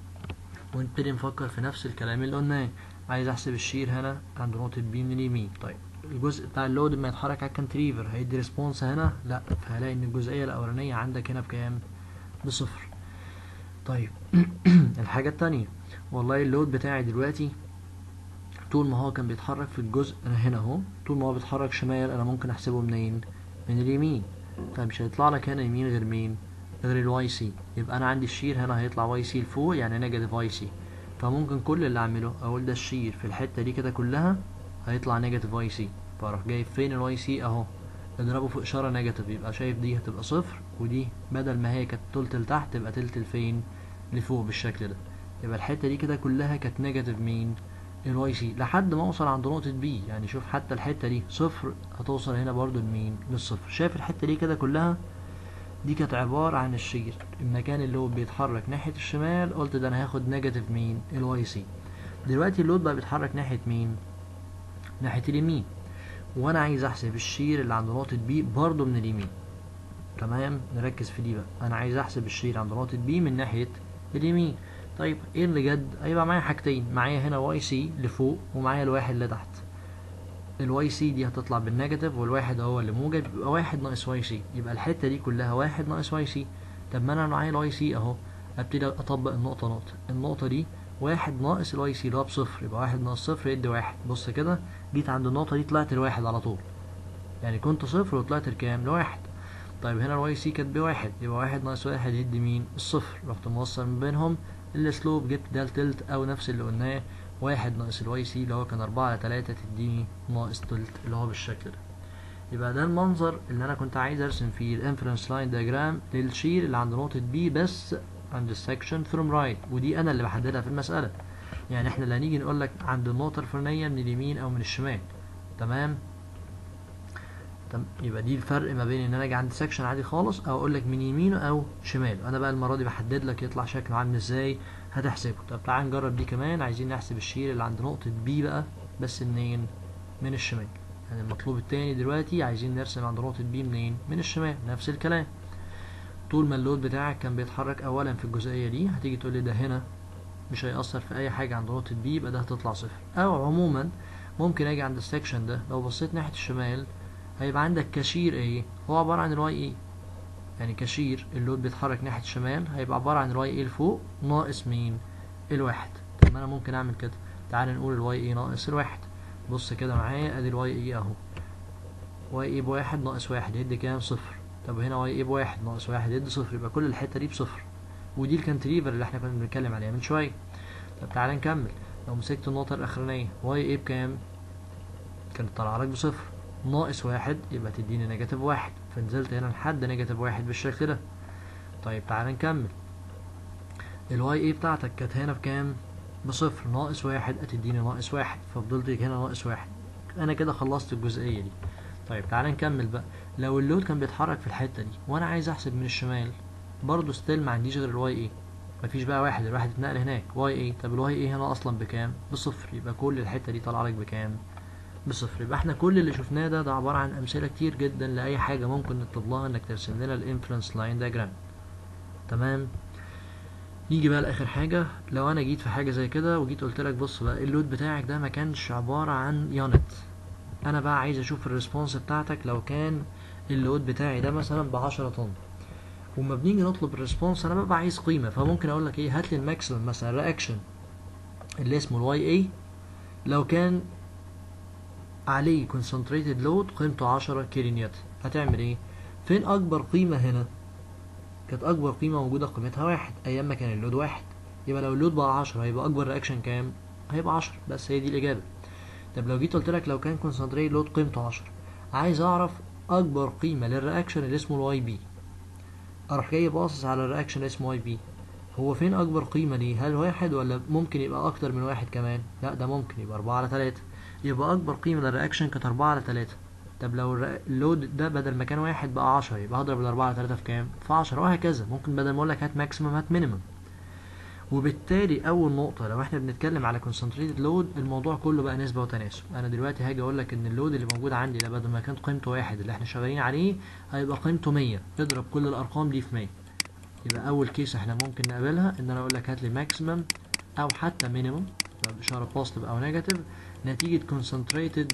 ونبتدي نفكر في نفس الكلام اللي قلناه عايز احسب الشير هنا عند نقطة بي من اليمين طيب الجزء بتاع اللود لما يتحرك على الكانتريفر هيدي ريسبونس هنا لا فهلاقي ان الجزئية الاولانية عندك هنا بكام بصفر طيب الحاجة التانية والله اللود بتاعي دلوقتي طول ما هو كان بيتحرك في الجزء انا هنا اهو طول ما هو بيتحرك شمال انا ممكن احسبه منين من اليمين فمش هيطلع لك هنا يمين غير مين غير الواي سي يبقى انا عندي الشير هنا هيطلع واي سي لفوق يعني نيجاتيف واي سي فممكن كل اللي اعمله اقول ده الشير في الحته دي كده كلها هيطلع نيجاتيف واي سي فاروح جايب فين الواي سي اهو اضربه في اشاره نيجاتيف يبقى شايف دي هتبقى صفر ودي بدل ما هي كانت تلت لتحت تبقى تلت لفين لفوق بالشكل ده يبقى الحته دي كده كلها كانت نيجاتيف مين الواي سي لحد ما اوصل عند نقطه بي يعني شوف حتى الحته دي صفر هتوصل هنا برضو لمين للصفر شايف الحته دي كده كلها دي كانت عبارة عن الشير المكان اللي هو بيتحرك ناحية الشمال قلت ده انا هاخد نيجاتيف مين الواي سي دلوقتي اللود بقى بيتحرك ناحية مين ناحية اليمين وانا عايز احسب الشير اللي عند نقطة بي برضو من اليمين تمام نركز في دي بقى انا عايز احسب الشير عند نقطة بي من ناحية اليمين طيب ايه اللي جد هيبقى معايا حاجتين معايا هنا واي سي لفوق ومعايا الواحد لتحت الواي سي دي هتطلع بالنيجاتيف والواحد هو اللي موجب يبقى واحد ناقص واي سي يبقى الحته دي كلها واحد ناقص واي سي طب ما انا معايا الواي سي اهو ابتدي اطبق النقطه نقطه النقطه دي واحد ناقص الواي سي اللي هو بصفر يبقى واحد ناقص صفر يدي واحد بص كده جيت عند النقطه دي طلعت الواحد على طول يعني كنت صفر وطلعت لكام لواحد طيب هنا الواي سي كانت بواحد يبقى واحد ناقص واحد يدي مين الصفر رحت موصل ما بينهم السلوب جبت ده التلت او نفس اللي قلناه واحد ناقص الواي سي اللي هو كان أربعة على تلاتة تديني ناقص تلت اللي هو بالشكل ده يبقى ده المنظر اللي أنا كنت عايز أرسم فيه الانفرنس لاين دياجرام للشير اللي عند نقطة بي بس عند السكشن فروم رايت ودي أنا اللي بحددها في المسألة يعني احنا لا نيجي نقول لك عند النقطة الفلانية من اليمين أو من الشمال تمام تم يبقى دي الفرق ما بين ان انا اجي عند سكشن عادي خالص او اقول لك من يمينه او شماله انا بقى المره دي بحدد لك يطلع شكله عامل ازاي هتحسبه طب تعال نجرب دي كمان عايزين نحسب الشير اللي عند نقطه بي بقى بس منين من الشمال يعني المطلوب التاني دلوقتي عايزين نرسم عند نقطه بي منين من الشمال نفس الكلام طول ما اللود بتاعك كان بيتحرك اولا في الجزئيه دي هتيجي تقول لي ده هنا مش هيأثر في اي حاجه عند نقطه بي يبقى ده هتطلع صفر او عموما ممكن اجي عند السكشن ده لو بصيت ناحيه الشمال هيبقى عندك كاشير ايه هو عبارة عن الواي ايه يعني كاشير اللود بيتحرك ناحية الشمال هيبقى عبارة عن الواي ايه لفوق ناقص مين الواحد طب ما انا ممكن اعمل كده تعال نقول الواي ايه ناقص الواحد بص كده معايا ادي الواي ايه اهو واي ايه بواحد ناقص واحد يدي كام صفر طب هنا واي ايه بواحد ناقص واحد يدي صفر يبقى كل الحتة دي بصفر ودي الكانتريفر اللي احنا كنا بنتكلم عليها من شوية طب تعال نكمل لو مسكت النقطة الأخرانية واي ايه بكام كانت طالعة لك بصفر ناقص واحد يبقى تديني نيجاتيف واحد فنزلت هنا لحد نيجاتيف واحد بالشكل ده طيب تعال نكمل الواي اي بتاعتك كانت هنا بكام بصفر ناقص واحد هتديني ناقص واحد ففضلت هنا ناقص واحد انا كده خلصت الجزئية دي طيب تعال نكمل بقى لو اللود كان بيتحرك في الحتة دي وانا عايز احسب من الشمال برضه ستيل ما عنديش غير الواي اي مفيش بقى واحد الواحد اتنقل هناك واي اي طب الواي اي هنا اصلا بكام بصفر يبقى كل الحتة دي طالعه لك بكام بصفر يبقى احنا كل اللي شفناه ده ده عبارة عن أمثلة كتير جدا لأي حاجة ممكن نطلب لها إنك ترسم لنا الانفلونس لاين دياجرام تمام نيجي بقى لآخر حاجة لو أنا جيت في حاجة زي كده وجيت قلت لك بص بقى اللود بتاعك ده ما كانش عبارة عن يونت أنا بقى عايز أشوف الريسبونس بتاعتك لو كان اللود بتاعي ده مثلا بعشرة طن وما بنيجي نطلب الريسبونس أنا ببقى عايز قيمة فممكن أقول لك إيه هات لي الماكسيمم مثلا رياكشن اللي اسمه الواي اي لو كان عليه concentrated load قيمته 10 كيلو نيوتن هتعمل ايه فين اكبر قيمة هنا كانت اكبر قيمة موجودة قيمتها واحد ايام ما كان اللود واحد يبقى لو اللود بقى 10 هيبقى اكبر رياكشن كام هيبقى 10 بس هي دي الاجابة طب لو جيت قلت لك لو كان concentrated load قيمته 10 عايز اعرف اكبر قيمة للرياكشن اللي اسمه الواي بي اروح جاي باصص على الرياكشن اللي اسمه واي بي هو فين اكبر قيمة دي هل واحد ولا ممكن يبقى اكتر من واحد كمان لا ده ممكن يبقى اربعة على تلاتة يبقى اكبر قيمة للرياكشن كانت اربعة على تلاتة طب لو اللود ده بدل ما كان واحد بقى عشرة يبقى هضرب الاربعة على تلاتة في كام في عشرة وهكذا ممكن بدل ما اقول لك هات ماكسيمم هات مينيمم وبالتالي اول نقطه لو احنا بنتكلم على concentrated load الموضوع كله بقى نسبه وتناسب انا دلوقتي هاجي اقول لك ان اللود اللي موجود عندي ده بدل ما كانت قيمته واحد اللي احنا شغالين عليه هيبقى قيمته 100 اضرب كل الارقام دي في 100 يبقى اول كيس احنا ممكن نقابلها ان انا اقول لك هات لي ماكسيمم او حتى مينيمم باشاره بوزيتيف او نيجاتيف نتيجه concentrated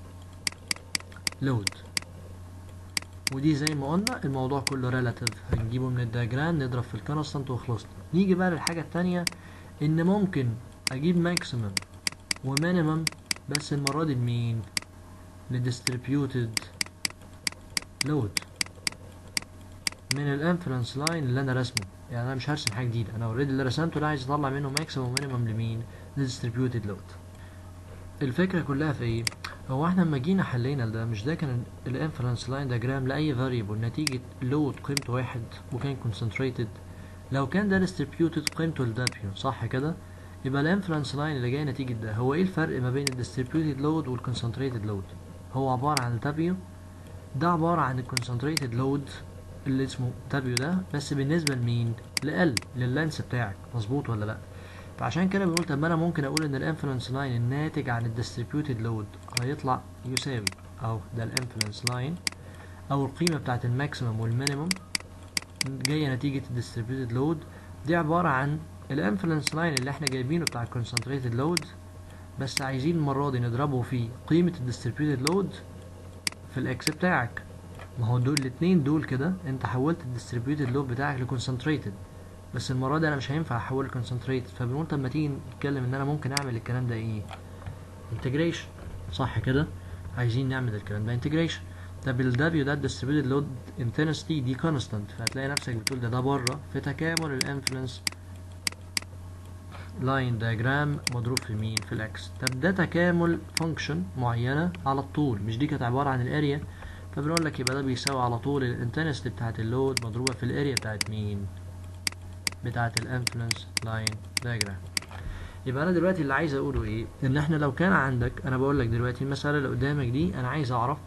load ودي زي ما قلنا الموضوع كله ريلاتيف هنجيبه من الدياجرام نضرب في الكونستانت وخلصنا نيجي بقى للحاجه التانية ان ممكن اجيب ماكسيمم ومينيمم بس المره دي لمين لديستريبيوتد لود من الانفلونس لاين اللي انا رسمه يعني انا مش هرسم حاجه جديده انا اوريدي اللي رسمته ده عايز اطلع منه ماكسيمم ومينيمم لمين لديستريبيوتد لود الفكره كلها في ايه هو احنا لما جينا حلينا ده مش ده كان الانفرنس لاين دياجرام لاي فاريبل نتيجه لود قيمته واحد وكان كونسنتريتد لو كان ده ديستريبيوتد قيمته الدبليو صح كده يبقى الانفرنس لاين اللي جاي نتيجه ده هو ايه الفرق ما بين الديستريبيوتد لود والكونسنتريتد لود هو عباره عن الدبليو ده عباره عن الكونسنتريتد لود اللي اسمه دبليو ده بس بالنسبه لمين لال لللانس بتاعك مظبوط ولا لا فعشان كده بنقول طب ما انا ممكن اقول ان الانفلونس لاين الناتج عن الديستريبيوتد لود هيطلع يساوي او ده الانفلونس لاين او القيمه بتاعت الماكسيمم والمينيمم جايه نتيجه الديستريبيوتد لود دي عباره عن الانفلونس لاين اللي احنا جايبينه بتاع الكونسنتريتد لود بس عايزين المره دي نضربه في قيمه الديستريبيوتد لود في الاكس بتاعك ما هو دول الاتنين دول كده انت حولت الديستريبيوتد لود بتاعك لكونسنتريتد بس المره دي انا مش هينفع احوله كونسنتريت فبنقول طب ما تيجي نتكلم ان انا ممكن اعمل الكلام ده ايه انتجريشن صح كده عايزين نعمل الكلام ده انتجريشن طب ال W ده distributed load intensity دي constant فهتلاقي نفسك بتقول ده ده بره في تكامل الانفلونس لاين دياجرام مضروب في مين في الاكس طب ده تكامل فانكشن معينه على الطول مش دي كانت عباره عن الاريا فبنقول لك يبقى ده بيساوي على طول الانتنستي بتاعت اللود مضروبه في الاريا بتاعت مين بتاعة الانفلونس لاين دايجرام يبقى انا دلوقتي اللي عايز اقوله ايه ان احنا لو كان عندك انا بقول لك دلوقتي المساله اللي قدامك دي انا عايز اعرف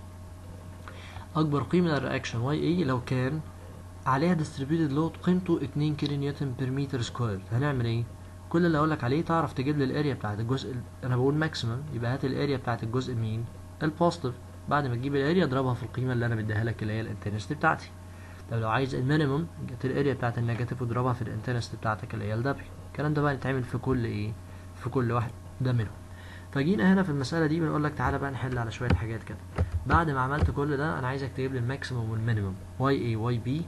اكبر قيمه للرياكشن واي اي لو كان عليها ديستريبيوتد لود قيمته 2 كيلو نيوتن بير متر سكوير هنعمل ايه كل اللي اقول لك عليه تعرف تجيب لي الاريا بتاعت الجزء انا بقول ماكسيمم يبقى هات الاريا بتاعت الجزء مين البوزيتيف بعد ما تجيب الاريا اضربها في القيمه اللي انا مديها لك اللي هي الانتنستي بتاعتي طب لو عايز المينيمم جت الاريا بتاعت النيجاتيف واضربها في الانتنست بتاعتك اللي هي الدبليو الكلام ده بقى يتعمل في كل ايه في كل واحد ده منهم فجينا هنا في المساله دي بنقول لك تعالى بقى نحل على شويه حاجات كده بعد ما عملت كل ده انا عايزك تجيب لي الماكسيمم والمينيمم واي اي واي بي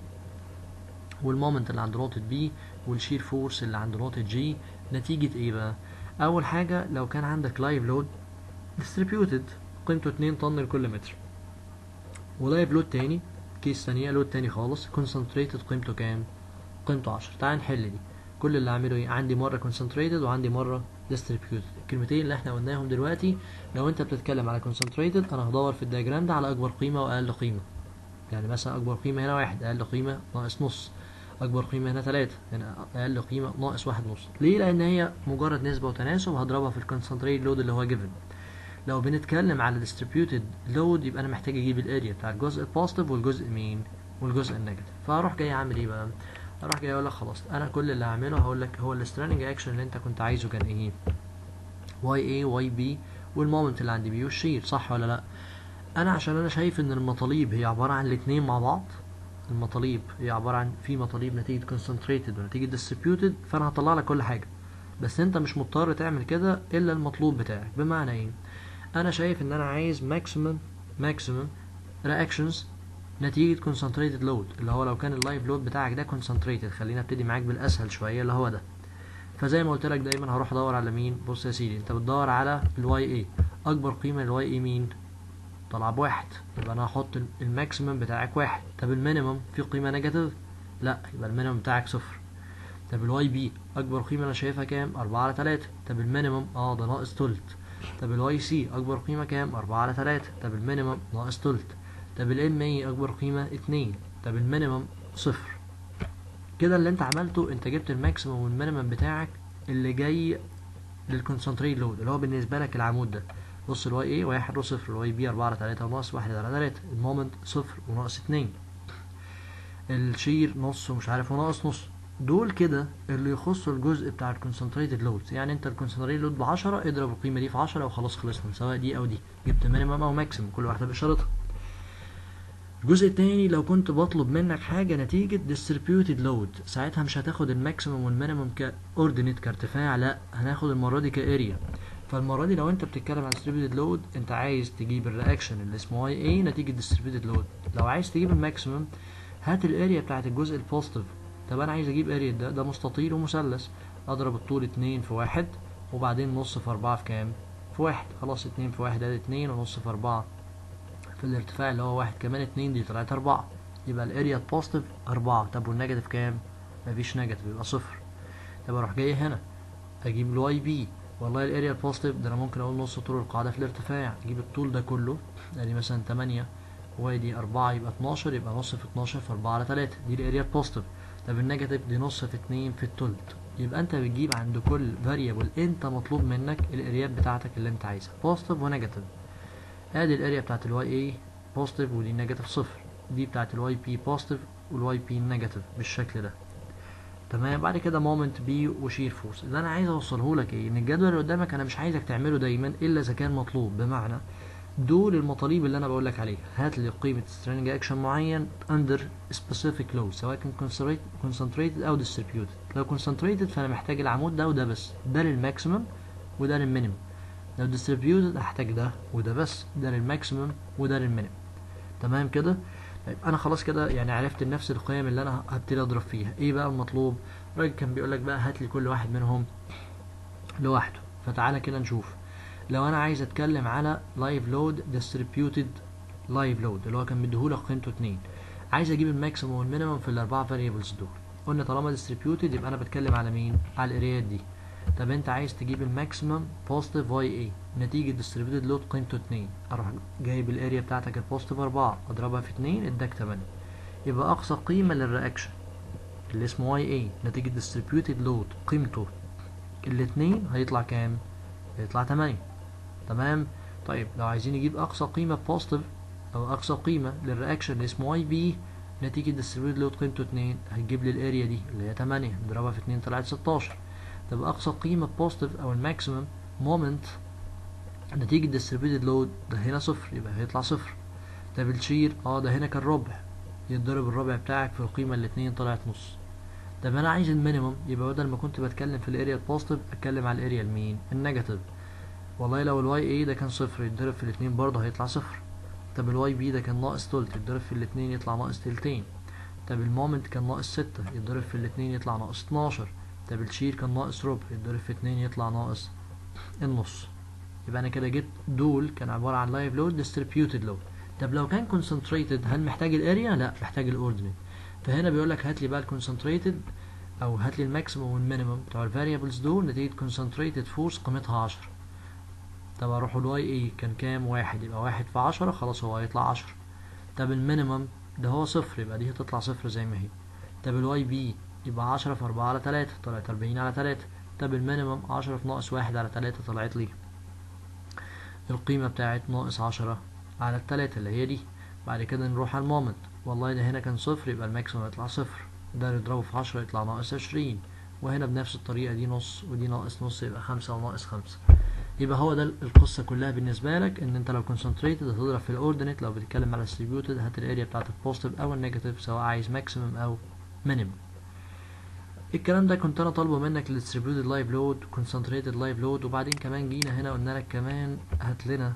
والمومنت اللي عند نقطه بي والشير فورس اللي عند نقطه جي نتيجه ايه بقى اول حاجه لو كان عندك لايف لود ديستريبيوتد قيمته 2 طن لكل متر ولايف لود تاني كيس ثانيه لود تاني خالص كونسنتريتد قيمته كام قيمته 10 تعال نحل دي كل اللي اعمله ايه عندي مره كونسنتريتد وعندي مره ديستريبيوتد الكلمتين اللي احنا قلناهم دلوقتي لو انت بتتكلم على كونسنتريتد انا هدور في الدياجرام ده على اكبر قيمه واقل قيمه يعني مثلا اكبر قيمه هنا واحد اقل قيمه ناقص نص اكبر قيمه هنا ثلاثة هنا اقل قيمه ناقص واحد نص ليه لان هي مجرد نسبه وتناسب هضربها في الكونسنتريتد لود اللي هو جيفن لو بنتكلم على distributed load يبقى انا محتاج اجيب الاريا بتاع الجزء البوزيتيف والجزء مين والجزء النيجاتيف فهروح جاي اعمل ايه بقى اروح جاي اقول لك خلاص انا كل اللي هعمله هقول لك هو الستراننج اكشن اللي انت كنت عايزه كان ايه واي اي واي بي والمومنت اللي عند بي والشير صح ولا لا انا عشان انا شايف ان المطالب هي عباره عن الاثنين مع بعض المطالب هي عباره عن في مطالب نتيجه concentrated ونتيجه distributed فانا هطلع لك كل حاجه بس انت مش مضطر تعمل كده الا المطلوب بتاعك بمعنى ايه انا شايف ان انا عايز maximum maximum reactions نتيجة concentrated load اللي هو لو كان اللايف لود بتاعك ده concentrated خلينا ابتدي معاك بالاسهل شوية اللي هو ده فزي ما قلت لك دايما هروح ادور على مين بص يا سيدي انت بتدور على الواي اي اكبر قيمة للواي اي مين طلع بواحد يبقى انا هحط الماكسيمم بتاعك واحد طب المينيمم في قيمة نيجاتيف لا يبقى المينيمم بتاعك صفر طب الواي بي اكبر قيمة انا شايفها كام أربعة على تلاتة طب المينيمم اه ده ناقص تلت طب الواي سي اكبر قيمة كام أربعة على تلاتة طب المينيمم ناقص تلت طب الام اي اكبر قيمة اتنين طب المينيمم صفر كده اللي انت عملته انت جبت الماكسيمم والمينيمم بتاعك اللي جاي للكونسنتريت لود اللي هو بالنسبة لك العمود ده بص الواي اي واحد وصفر الواي بي أربعة على تلاتة وناقص واحد على تلاتة المومنت صفر وناقص اتنين الشير نص ومش عارف وناقص نص دول كده اللي يخصوا الجزء بتاع الكونسنتريتد لود يعني انت الكونسنتريتد لود ب 10 اضرب القيمه دي في 10 وخلاص خلصنا سواء دي او دي جبت مينيمم او ماكسيمم كل واحده باشارتها الجزء التاني لو كنت بطلب منك حاجة نتيجة distributed load ساعتها مش هتاخد الماكسيمم والمينيمم كاوردينيت كارتفاع لا هناخد المرة دي كاريا فالمرة دي لو انت بتتكلم عن distributed load انت عايز تجيب الرياكشن اللي اسمه اي اي نتيجة distributed load لو عايز تجيب الماكسيمم هات الاريا بتاعت الجزء البوزيتيف طب انا عايز اجيب اريا ده ده مستطيل ومثلث اضرب الطول اتنين في واحد وبعدين نص في اربعة في كام في واحد خلاص اتنين في واحد ادي اتنين ونص في اربعة في الارتفاع اللي هو واحد كمان اتنين دي طلعت اربعة يبقى الاريا البوزيتيف اربعة طب والنيجاتيف كام مفيش نيجاتيف يبقى صفر طب اروح جاي هنا اجيب الواي بي والله الاريا البوزيتيف ده انا ممكن اقول نص طول القاعدة في الارتفاع اجيب الطول ده كله ادي مثلا تمانية وادي أربعة يبقى اتناشر يبقى نص في اتناشر في أربعة على تلاتة دي الاريا البوزيتيف طب النيجاتيف دي نص في اتنين في التلت يبقى انت بتجيب عند كل فاريبل انت مطلوب منك الاريات بتاعتك اللي انت عايزها بوزيتيف ونيجاتيف ادي الاريا بتاعت الواي اي بوزيتيف ودي نيجاتيف صفر دي بتاعت الواي بي بوزيتيف والواي بي نيجاتيف بالشكل ده تمام بعد كده مومنت بي وشير فورس اللي انا عايز اوصله لك ايه ان الجدول اللي قدامك انا مش عايزك تعمله دايما الا اذا كان مطلوب بمعنى دول المطالب اللي انا بقول لك عليها هات لي قيمه سترينج اكشن معين اندر سبيسيفيك لود سواء كان كونسنتريتد او ديستريبيوتد لو كونسنتريتد فانا محتاج العمود ده وده بس ده للماكسيمم وده للمينيمم لو ديستريبيوتد هحتاج ده وده بس ده للماكسيمم وده للمينيمم تمام كده طيب انا خلاص كده يعني عرفت نفس القيم اللي انا هبتدي اضرب فيها ايه بقى المطلوب الراجل كان بيقول لك بقى هات لي كل واحد منهم لوحده فتعالى كده نشوف لو انا عايز اتكلم على لايف لود ديستريبيوتد لايف لود اللي هو كان مديهولك قيمته 2 عايز اجيب الماكسيموم والمينيمم في الاربعه فاريبلز دول قلنا طالما ديستريبيوتد يبقى انا بتكلم على مين على الاريات دي طب انت عايز تجيب الماكسيمم بوزيتيف واي اي نتيجة ديستريبيوتد لود قيمته 2 اروح جايب الاريا بتاعتك البوزيتيف 4 اضربها في 2 اداك 8 يبقى اقصى قيمة للرياكشن اللي اسمه واي اي نتيجة ديستريبيوتد لود قيمته الاتنين هيطلع كام؟ هيطلع 8 تمام طيب لو عايزين نجيب اقصى قيمة بوزيتيف او اقصى قيمة للرياكشن اللي اسمه واي بي نتيجة ديستريبيوتد لود قيمته 2 هتجيب لي الاريا دي اللي هي 8 نضربها في 2 طلعت 16 طب اقصى قيمة بوزيتيف او الماكسيمم مومنت نتيجة ديستريبيوتد لود ده هنا صفر يبقى هيطلع صفر طب الشير اه ده هنا كان ربع يتضرب الربع بتاعك في القيمة الاتنين طلعت نص طب انا عايز المينيمم يبقى بدل ما كنت بتكلم في الاريا البوزيتيف اتكلم على الاريا المين النيجاتيف والله لو الواي اي ده كان صفر يتضرب في الاتنين برضه هيطلع صفر طب الواي بي ده كان ناقص تلت يتضرب في الاتنين يطلع ناقص تلتين طب المومنت كان ناقص ستة يتضرب في الاتنين يطلع ناقص اتناشر طب الشير كان ناقص ربع يتضرب في اتنين يطلع ناقص النص يبقى انا كده جبت دول كان عبارة عن لايف لود ديستريبيوتد لود طب لو كان كونسنتريتد هل محتاج الاريا لا محتاج الاوردينيت فهنا بيقول لك هات لي بقى الكونسنتريتد او هات لي الماكسيمم والمينيمم بتوع الفاريبلز دول نتيجة كونسنتريتد فورس قيمتها 10 طب اروح الواي اي كان كام واحد يبقى واحد في عشرة خلاص هو هيطلع عشرة طب المينيمم ده هو صفر يبقى دي هتطلع صفر زي ما هي طب الواي بي يبقى عشرة في أربعة على تلاتة طلعت أربعين على تلاتة طب المينيمم عشرة في ناقص واحد على تلاتة طلعت لي القيمة بتاعت ناقص عشرة على التلاتة اللي هي دي بعد كده نروح على المومنت والله ده هنا كان صفر يبقى الماكسيمم يطلع صفر ده نضربه في عشرة يطلع ناقص عشرين وهنا بنفس الطريقة دي نص ودي ناقص نص يبقى خمسة وناقص خمسة يبقى هو ده القصة كلها بالنسبة لك ان انت لو كونسنتريتد هتضرب في الاوردينيت لو بتتكلم على distributed هات الاريا بتاعت البوزيتيف او النيجاتيف سواء عايز ماكسيمم او مينيمم الكلام ده كنت انا طالبه منك distributed لايف لود concentrated لايف لود وبعدين كمان جينا هنا قلنا لك كمان هات لنا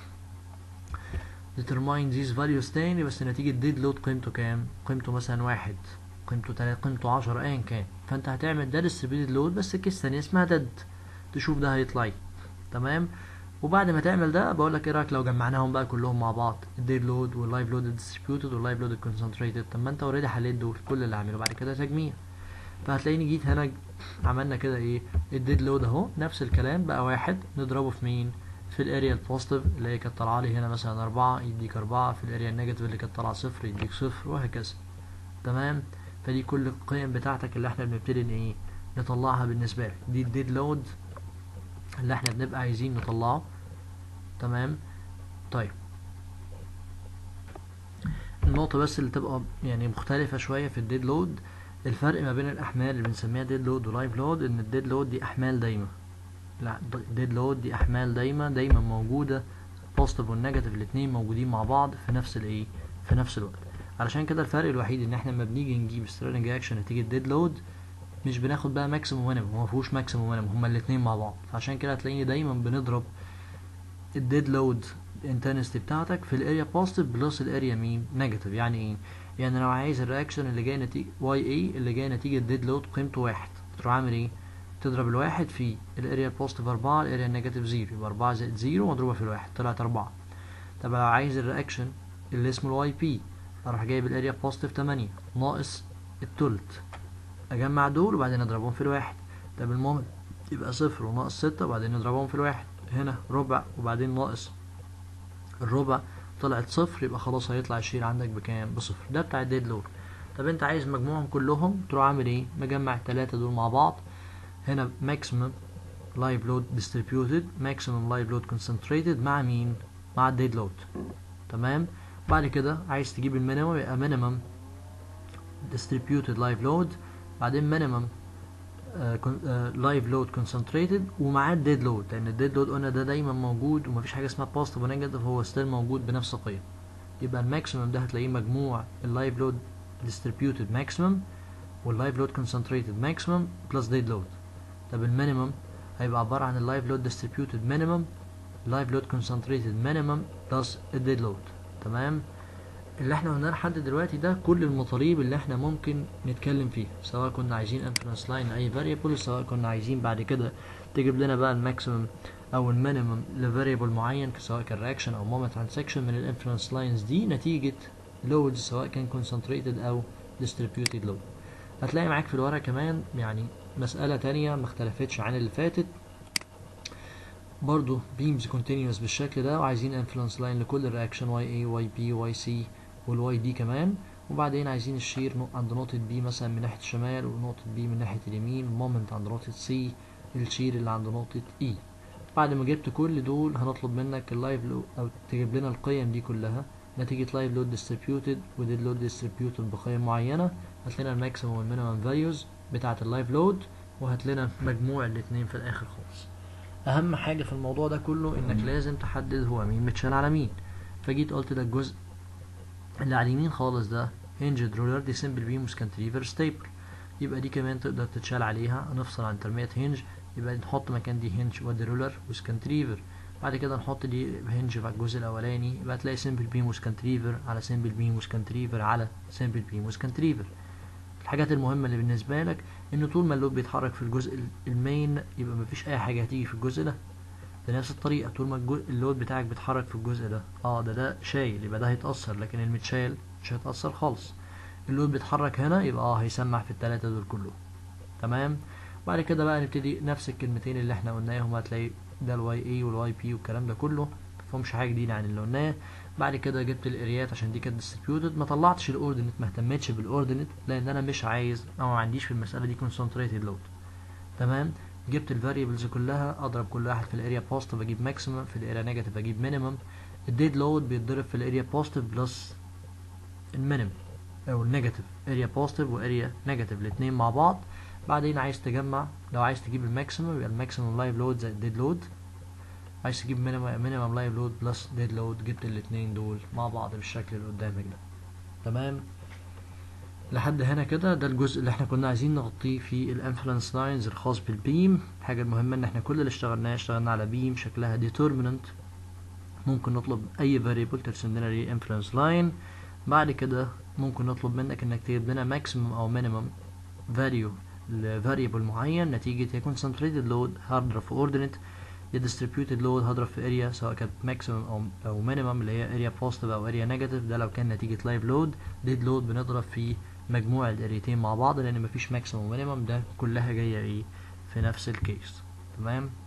determine these values تاني بس نتيجة dead load قيمته كام قيمته مثلا واحد قيمته تلاتة قيمته عشرة ايا كان فانت هتعمل ده distributed load بس كيس تانية اسمها dead تشوف ده هيطلع ايه تمام وبعد ما تعمل ده بقول لك ايه رايك لو جمعناهم بقى كلهم مع بعض الديد لود واللايف لود الديستريبيوتد واللايف لود الكونسنتريتد طب ما انت اوريدي حليت دول كل اللي هعمله بعد كده تجميع فهتلاقيني جيت هنا عملنا كده ايه الديد لود اهو نفس الكلام بقى واحد نضربه في مين في الاريا البوزيتيف اللي هي كانت طالعه لي هنا مثلا أربعة يديك أربعة في الاريا النيجاتيف اللي كانت طالعه صفر يديك صفر وهكذا تمام فدي كل القيم بتاعتك اللي احنا بنبتدي ان ايه نطلعها بالنسبه لك دي الديد لود اللي احنا بنبقى عايزين نطلعه تمام طيب النقطة بس اللي تبقى يعني مختلفة شوية في الديد لود الفرق ما بين الاحمال اللي بنسميها ديد لود ولايف لود ان الديد لود دي احمال دايمه لا الديد لود دي احمال دايمه دايما موجوده بوزيتيف والنيجاتيف الاتنين موجودين مع بعض في نفس الايه في نفس الوقت علشان كده الفرق الوحيد ان احنا لما بنيجي نجيب سترينج اكشن نتيجه ديد لود مش بناخد بقى ماكسيموم مينيمم هو مفيهوش ماكسيموم مينيمم هما الاتنين مع بعض فعشان كده هتلاقيني دايما بنضرب الديد لود انتنستي بتاعتك في الاريا بوزيتيف بلس الاريا مين نيجاتيف يعني ايه يعني لو عايز الرياكشن اللي جاي نتيجه واي اي اللي جاي نتيجه ديد لود قيمته واحد تروح عامل ايه تضرب الواحد في الاريا بوزيتيف أربعة الاريا نيجاتيف زيرو يبقى أربعة زائد زيرو مضروبة في الواحد طلعت أربعة طب لو عايز الرياكشن اللي اسمه الواي بي اروح جايب الاريا بوزيتيف تمانية ناقص التلت اجمع دول وبعدين اضربهم في الواحد طب المهم يبقى صفر وناقص ستة وبعدين نضربهم في الواحد هنا ربع وبعدين ناقص الربع طلعت صفر يبقى خلاص هيطلع الشير عندك بكام بصفر ده بتاع الديد لود طب انت عايز مجموعهم كلهم تروح عامل ايه مجمع التلاتة دول مع بعض هنا maximum live load distributed maximum live load concentrated مع مين مع الديد لود تمام بعد كده عايز تجيب المينيمم يبقى minimum distributed live load بعدين minimum لايف لود كونسنتريتد ومعاه الديد لود لان الديد لود قلنا ده دايما موجود ومفيش حاجه اسمها بوزيتيف ونيجاتيف هو ستيل موجود بنفس القيم يبقى الماكسيمم ده هتلاقيه مجموع اللايف لود ديستريبيوتد ماكسيمم واللايف لود كونسنتريتد ماكسيمم بلس ديد لود طب المينيمم هيبقى عباره عن اللايف لود ديستريبيوتد مينيمم لايف لود كونسنتريتد مينيمم بلس الديد لود تمام اللي احنا قلناه لحد دلوقتي ده كل المطالب اللي احنا ممكن نتكلم فيها سواء كنا عايزين انفلونس لاين اي فاريبل سواء كنا عايزين بعد كده تجيب لنا بقى الماكسيمم او المينيمم لفاريبل معين سواء كان رياكشن او مومنت ترانزكشن من الانفلونس لاينز دي نتيجه لودز سواء كان كونسنتريتد او ديستريبيوتد لود هتلاقي معاك في الورقه كمان يعني مساله تانية ما اختلفتش عن اللي فاتت برضو بيمز كونتينيوس بالشكل ده وعايزين انفلونس لاين لكل الرياكشن واي اي واي بي واي سي والواي دي كمان وبعدين عايزين الشير عند نقطة بي مثلا من ناحية الشمال ونقطة بي من ناحية اليمين مومنت عند نقطة سي الشير اللي عند نقطة اي بعد ما جبت كل دول هنطلب منك اللايف لود او تجيب لنا القيم دي كلها نتيجة لايف لود ديستريبيوتد وديد لود ديستريبيوتد بقيم معينة هات لنا الماكسيموم والمينيمم فاليوز بتاعة اللايف لود وهات لنا مجموع الاتنين في الاخر خالص اهم حاجة في الموضوع ده كله انك لازم تحدد هو مين متشال على مين فجيت قلت ده الجزء اللي على اليمين خالص ده هنجد رولر دي سمبل بيم وسكانتريفر ستيبل يبقى دي كمان تقدر تتشال عليها نفصل عن ترمية هنج يبقى نحط مكان دي هنج ودي رولر وسكانتريفر بعد كده نحط دي هنج في الجزء الاولاني يبقى تلاقي سمبل بيم وسكانتريفر على سمبل بيم وسكانتريفر على سمبل بيم وسكانتريفر الحاجات المهمة اللي بالنسبة لك ان طول ما اللود بيتحرك في الجزء المين يبقى مفيش اي حاجة هتيجي في الجزء ده بنفس الطريقة طول ما اللود بتاعك بيتحرك في الجزء ده اه ده ده شايل يبقى ده هيتأثر لكن المتشال مش هيتأثر خالص اللود بيتحرك هنا يبقى اه هيسمع في التلاتة دول كلهم تمام بعد كده بقى نبتدي نفس الكلمتين اللي احنا قلناهم هتلاقي ده الواي اي والواي بي والكلام ده كله مفهمش حاجة جديدة عن اللي قلناه بعد كده جبت الاريات عشان دي كانت ديستريبيوتد ما طلعتش الاوردينت ما اهتمتش بالاوردينت لان انا مش عايز او ما عنديش في المسألة دي كونسنتريتد لود تمام جبت الفاريبلز كلها اضرب كل واحد في الاريا بوزيتيف اجيب ماكسيمم في الاريا نيجاتيف اجيب مينيمم الديد لود بيتضرب في الاريا بوزيتيف بلس المينيمم او النيجاتيف اريا بوزيتيف واريا نيجاتيف الاثنين مع بعض بعدين عايز تجمع لو عايز تجيب الماكسيمم يبقى الماكسيمم لايف لود زائد الديد لود عايز تجيب مينيمم مينيمم لايف لود بلس ديد لود جبت الاثنين دول مع بعض بالشكل اللي قدامك ده تمام لحد هنا كده ده الجزء اللي احنا كنا عايزين نغطيه في الانفلونس لاينز الخاص بالبيم الحاجه المهمه ان احنا كل اللي اشتغلناه اشتغلنا على بيم شكلها determinant ممكن نطلب اي variable ترسم لنا ليه influence line بعد كده ممكن نطلب منك انك تجيب لنا maximum او minimum value لفاريبل معين نتيجة يا concentrated load هضرب في ordinate يا distributed load هضرب في area سواء كانت maximum او او minimum اللي هي area positive او area negative ده لو كان نتيجة live load dead load بنضرب في مجموع الاريتين مع بعض لان مفيش maximum minimum ده كلها جاية ايه في نفس الكيس تمام